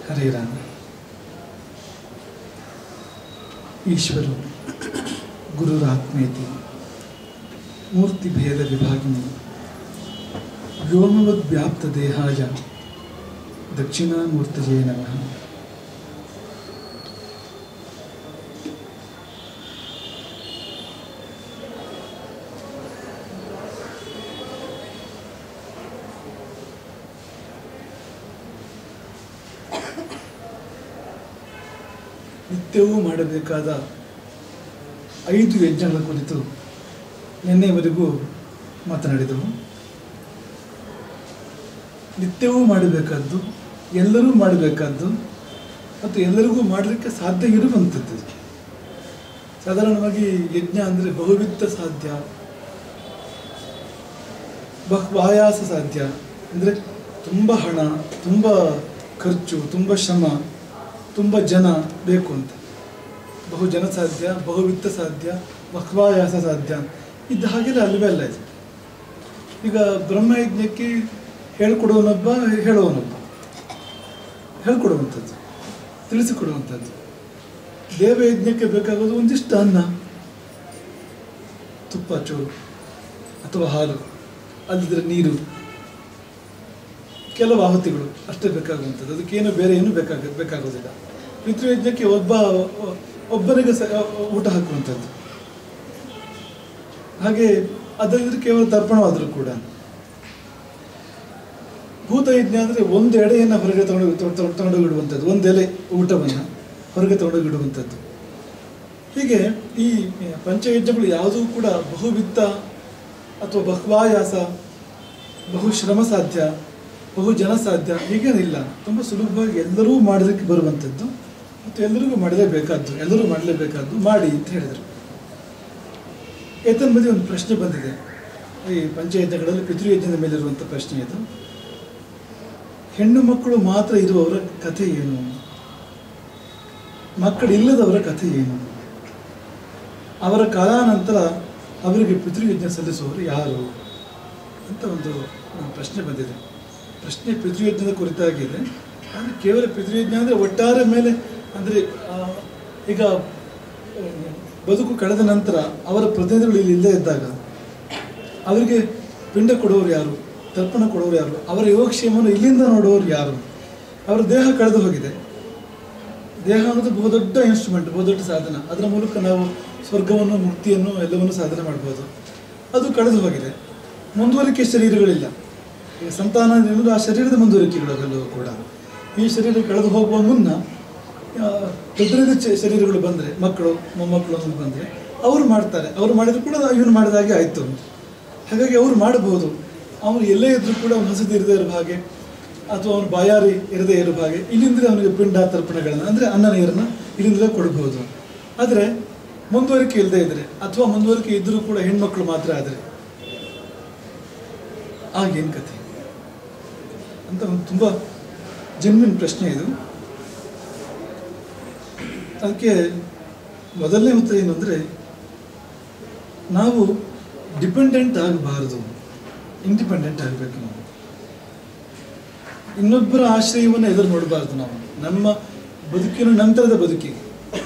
ಹರೇ ರಾಮ ಈಶ್ವರು ಗುರುರಾತ್ಮೇತಿ ಮೂರ್ತಿಭೇದ ವಿಭಾಗಿನಿ ವ್ಯೋಮವದ್ವ್ಯಾಪ್ತ ದೇಹಾಯ ದಕ್ಷಿಣಾಮೂರ್ತಯೇ ನಮಃ ನಿತ್ಯವೂ ಮಾಡಬೇಕಾದ ಐದು ಯಜ್ಞಗಳ ಕುರಿತು ನಿನ್ನೆವರೆಗೂ ಮಾತನಾಡಿದೆವು ನಿತ್ಯವೂ ಮಾಡಬೇಕಾದ್ದು ಎಲ್ಲರೂ ಮಾಡಬೇಕಾದ್ದು ಮತ್ತು ಎಲ್ಲರಿಗೂ ಮಾಡಲಿಕ್ಕೆ ಸಾಧ್ಯ ಇರುವಂಥದ್ದು ಸಾಧಾರಣವಾಗಿ ಯಜ್ಞ ಅಂದರೆ ಬಹುವಿತ್ತ ಸಾಧ್ಯ ಬಹು ಆಯಾಸ ಸಾಧ್ಯ ಅಂದರೆ ತುಂಬ ಹಣ ತುಂಬ ಖರ್ಚು ತುಂಬ ಶ್ರಮ ತುಂಬ ಜನ ಬೇಕು ಅಂತ ಬಹು ಜನ ಸಾಧ್ಯ ಬಹುವಿತ್ತ ಸಾಧ್ಯ ಬಹ್ವಾಯಾಸ ಸಾಧ್ಯ ಇದ್ದ ಹಾಗೆಲ್ಲ ಅಲ್ವೇ ಅಲ್ಲ ಇದು ಈಗ ಬ್ರಹ್ಮಯಜ್ಞಕ್ಕೆ ಹೇಳ್ಕೊಡುವನೊಬ್ಬ ಹೇಳುವನೊಬ್ಬ ಹೇಳ್ಕೊಡುವಂಥದ್ದು ತಿಳಿಸಿಕೊಡುವಂಥದ್ದು ದೇವಯಜ್ಞಕ್ಕೆ ಬೇಕಾಗೋದು ಒಂದಿಷ್ಟು ಅನ್ನ ತುಪ್ಪ ಚೂರು ಅಥವಾ ಹಾಲು ಅಲ್ಲಿದ್ರೆ ನೀರು ಕೆಲವು ಆಹುತಿಗಳು ಅಷ್ಟೇ ಬೇಕಾಗುವಂಥದ್ದು ಅದಕ್ಕೇನು ಬೇರೆ ಏನು ಬೇಕಾಗ ಬೇಕಾಗೋದಿಲ್ಲ ಪಿತೃಯಜ್ಞಕ್ಕೆ ಒಬ್ಬ ಒಬ್ಬನಿಗೆ ಸ ಊಟ ಹಾಕುವಂಥದ್ದು ಹಾಗೆ ಅದರಿಂದ ಕೇವಲ ತರ್ಪಣವಾದರೂ ಕೂಡ ಭೂತಯಜ್ಞ ಅಂದರೆ ಒಂದು ಎಡೆಯನ್ನು ಹೊರಗೆ ತಗೊಂಡು ತಗೊಂಡೋಗಿಡುವಂಥದ್ದು ಒಂದು ಎಲೆ ಊಟವನ್ನು ಹೊರಗೆ ತಗೊಂಡೋಗಿಡುವಂಥದ್ದು ಹೀಗೆ ಈ ಪಂಚಯಜ್ಞಗಳು ಯಾವುದೂ ಕೂಡ ಬಹುವಿತ್ತ ಅಥವಾ ಬಹ್ವಾಯಾಸ ಬಹು ಶ್ರಮ ಸಾಧ್ಯ ಬಹು ಜನ ಸಾಧ್ಯ ಹೀಗೇನಿಲ್ಲ ತುಂಬ ಸುಲಭವಾಗಿ ಎಲ್ಲರೂ ಮಾಡೋದಕ್ಕೆ ಬರುವಂಥದ್ದು ಮತ್ತು ಎಲ್ಲರಿಗೂ ಮಾಡಲೇಬೇಕಾದ್ದು ಎಲ್ಲರೂ ಮಾಡಲೇಬೇಕಾದ್ದು ಮಾಡಿ ಅಂತ ಹೇಳಿದರು ಏತನ್ಮಧ್ಯೆ ಒಂದು ಪ್ರಶ್ನೆ ಬಂದಿದೆ ಈ ಪಂಚಯಜ್ಞಗಳಲ್ಲಿ ಪಿತೃಯಜ್ಞದ ಮೇಲಿರುವಂಥ ಪ್ರಶ್ನೆ ಇದು ಹೆಣ್ಣು ಮಕ್ಕಳು ಮಾತ್ರ ಇರುವವರ ಕಥೆ ಏನು ಮಕ್ಕಳಿಲ್ಲದವರ ಕಥೆ ಏನು ಅವರ ಕಾಲಾನಂತರ ಅವರಿಗೆ ಪಿತೃಯಜ್ಞ ಸಲ್ಲಿಸುವವರು ಯಾರು ಅಂತ ಒಂದು ಒಂದು ಪ್ರಶ್ನೆ ಬಂದಿದೆ ಪ್ರಶ್ನೆ ಪಿತೃಯಜ್ಞದ ಕುರಿತಾಗಿದೆ ಆದರೆ ಕೇವಲ ಪಿತೃಯಜ್ಞ ಅಂದರೆ ಒಟ್ಟಾರೆ ಮೇಲೆ ಅಂದರೆ ಈಗ ಆ, ಬದುಕು ಕಳೆದ ನಂತರ ಅವರ ಪ್ರತಿನಿಧಿಗಳು ಇಲ್ಲಿ ಇಲ್ಲದೇ ಇದ್ದಾಗ ಅವರಿಗೆ ಪಿಂಡ ಕೊಡೋರು ಯಾರು ತರ್ಪಣ ಕೊಡೋರು ಯಾರು ಅವರ ಯೋಗಕ್ಷೇಮವನ್ನು ಇಲ್ಲಿಂದ ನೋಡೋರು ಯಾರು ಅವರ ದೇಹ ಕಳೆದು ಹೋಗಿದೆ ದೇಹ ಅನ್ನೋದು ಬಹುದೊಡ್ಡ ಇನ್ಸ್ಟ್ರೂಮೆಂಟ್ ಬಹುದೊಡ್ಡ ಸಾಧನ ಅದರ ಮೂಲಕ ನಾವು ಸ್ವರ್ಗವನ್ನು ಮುಕ್ತಿಯನ್ನು ಎಲ್ಲವನ್ನು ಸಾಧನೆ ಮಾಡ್ಬೋದು ಅದು ಕಳೆದು ಹೋಗಿದೆ ಮುಂದುವರಿಕೆ ಶರೀರಗಳಿಲ್ಲ ಈಗ ಸಂತಾನ ಎನ್ನುವುದು ಆ ಶರೀರದ ಮುಂದುವರಿಕೆಗಳು ಅವೆಲ್ಲವೂ ಕೂಡ ಈ ಶರೀರ ಕಳೆದು ಹೋಗುವ ಮುನ್ನ ಆ, ಪ್ರತಿನಿಧಿ ಚ- ಶರೀರಗಳು ಬಂದರೆ ಮಕ್ಕಳು ಮೊಮ್ಮಕ್ಕಳು ಅನ್ನೋದು ಬಂದರೆ ಅವರು ಮಾಡ್ತಾರೆ ಅವರು ಮಾಡಿದ್ರು ಕೂಡ ಇವನು ಮಾಡಿದಾಗೆ ಆಯಿತು ಹಾಗಾಗಿ ಅವರು ಮಾಡಬಹುದು ಅವನು ಎಲ್ಲೇ ಇದ್ರೂ ಕೂಡ ಅವನು ಹಸಿದು ಇರದೇ ಇರೋ ಹಾಗೆ ಅಥವಾ ಅವನು ಬಾಯಾರಿ ಇರದೇ ಇರೋ ಹಾಗೆ ಇಲ್ಲಿಂದಲೇ ಅವನಿಗೆ ಪಿಂಡ ತರ್ಪಣಗಳನ್ನು ಅಂದರೆ ಅನ್ನ ನೀರನ್ನು ಇಲ್ಲಿಂದಲೇ ಕೊಡಬಹುದು ಆದರೆ ಮುಂದುವರಿಕೆ ಇಲ್ಲದೆ ಇದ್ದರೆ ಅಥವಾ ಮುಂದುವರಿಕೆ ಇದ್ದರೂ ಕೂಡ ಹೆಣ್ಮಕ್ಳು ಮಾತ್ರ ಆದರೆ ಆಗೇನು ಕಥೆ ಅಂತ ಒಂದು ತುಂಬ ಜೆನ್ವಿನ್ ಪ್ರಶ್ನೆ ಇದು ಅದಕ್ಕೆ ಮೊದಲನೇ ಉತ್ತರ ಏನು ಅಂದರೆ ನಾವು ಡಿಪೆಂಡೆಂಟ್ ಆಗಬಾರದು ಇಂಡಿಪೆಂಡೆಂಟ್ ಆಗಬೇಕು ನಾವು ಇನ್ನೊಬ್ಬರ ಆಶ್ರಯವನ್ನು ಎದುರು ನೋಡಬಾರ್ದು ನಾವು ನಮ್ಮ ಬದುಕಿನ ನಂತರದ ಬದುಕಿಗೆ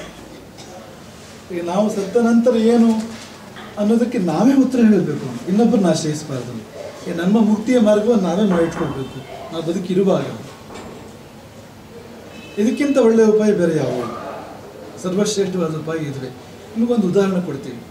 ಈಗ ನಾವು ಸತ್ತ ನಂತರ ಏನು ಅನ್ನೋದಕ್ಕೆ ನಾವೇ ಉತ್ತರ ಹೇಳಬೇಕು ಇನ್ನೊಬ್ಬರನ್ನ ಆಶ್ರಯಿಸಬಾರ್ದು ಈಗ ನಮ್ಮ ಮುಕ್ತಿಯ ಮಾರ್ಗವನ್ನು ನಾವೇ ಮಾಡಿಟ್ಕೊಳ್ಬೇಕು ನಾವು ಬದುಕಿರುವಾಗ ಇದಕ್ಕಿಂತ ಒಳ್ಳೆಯ ಉಪಾಯ ಬೇರೆ ಯಾವುದು ಸರ್ವಶ್ರೇಷ್ಠವಾದ ಉಪಾಯ ಇದುವೆ ನಿಮಗೊಂದು ಉದಾಹರಣೆ ಕೊಡ್ತೀವಿ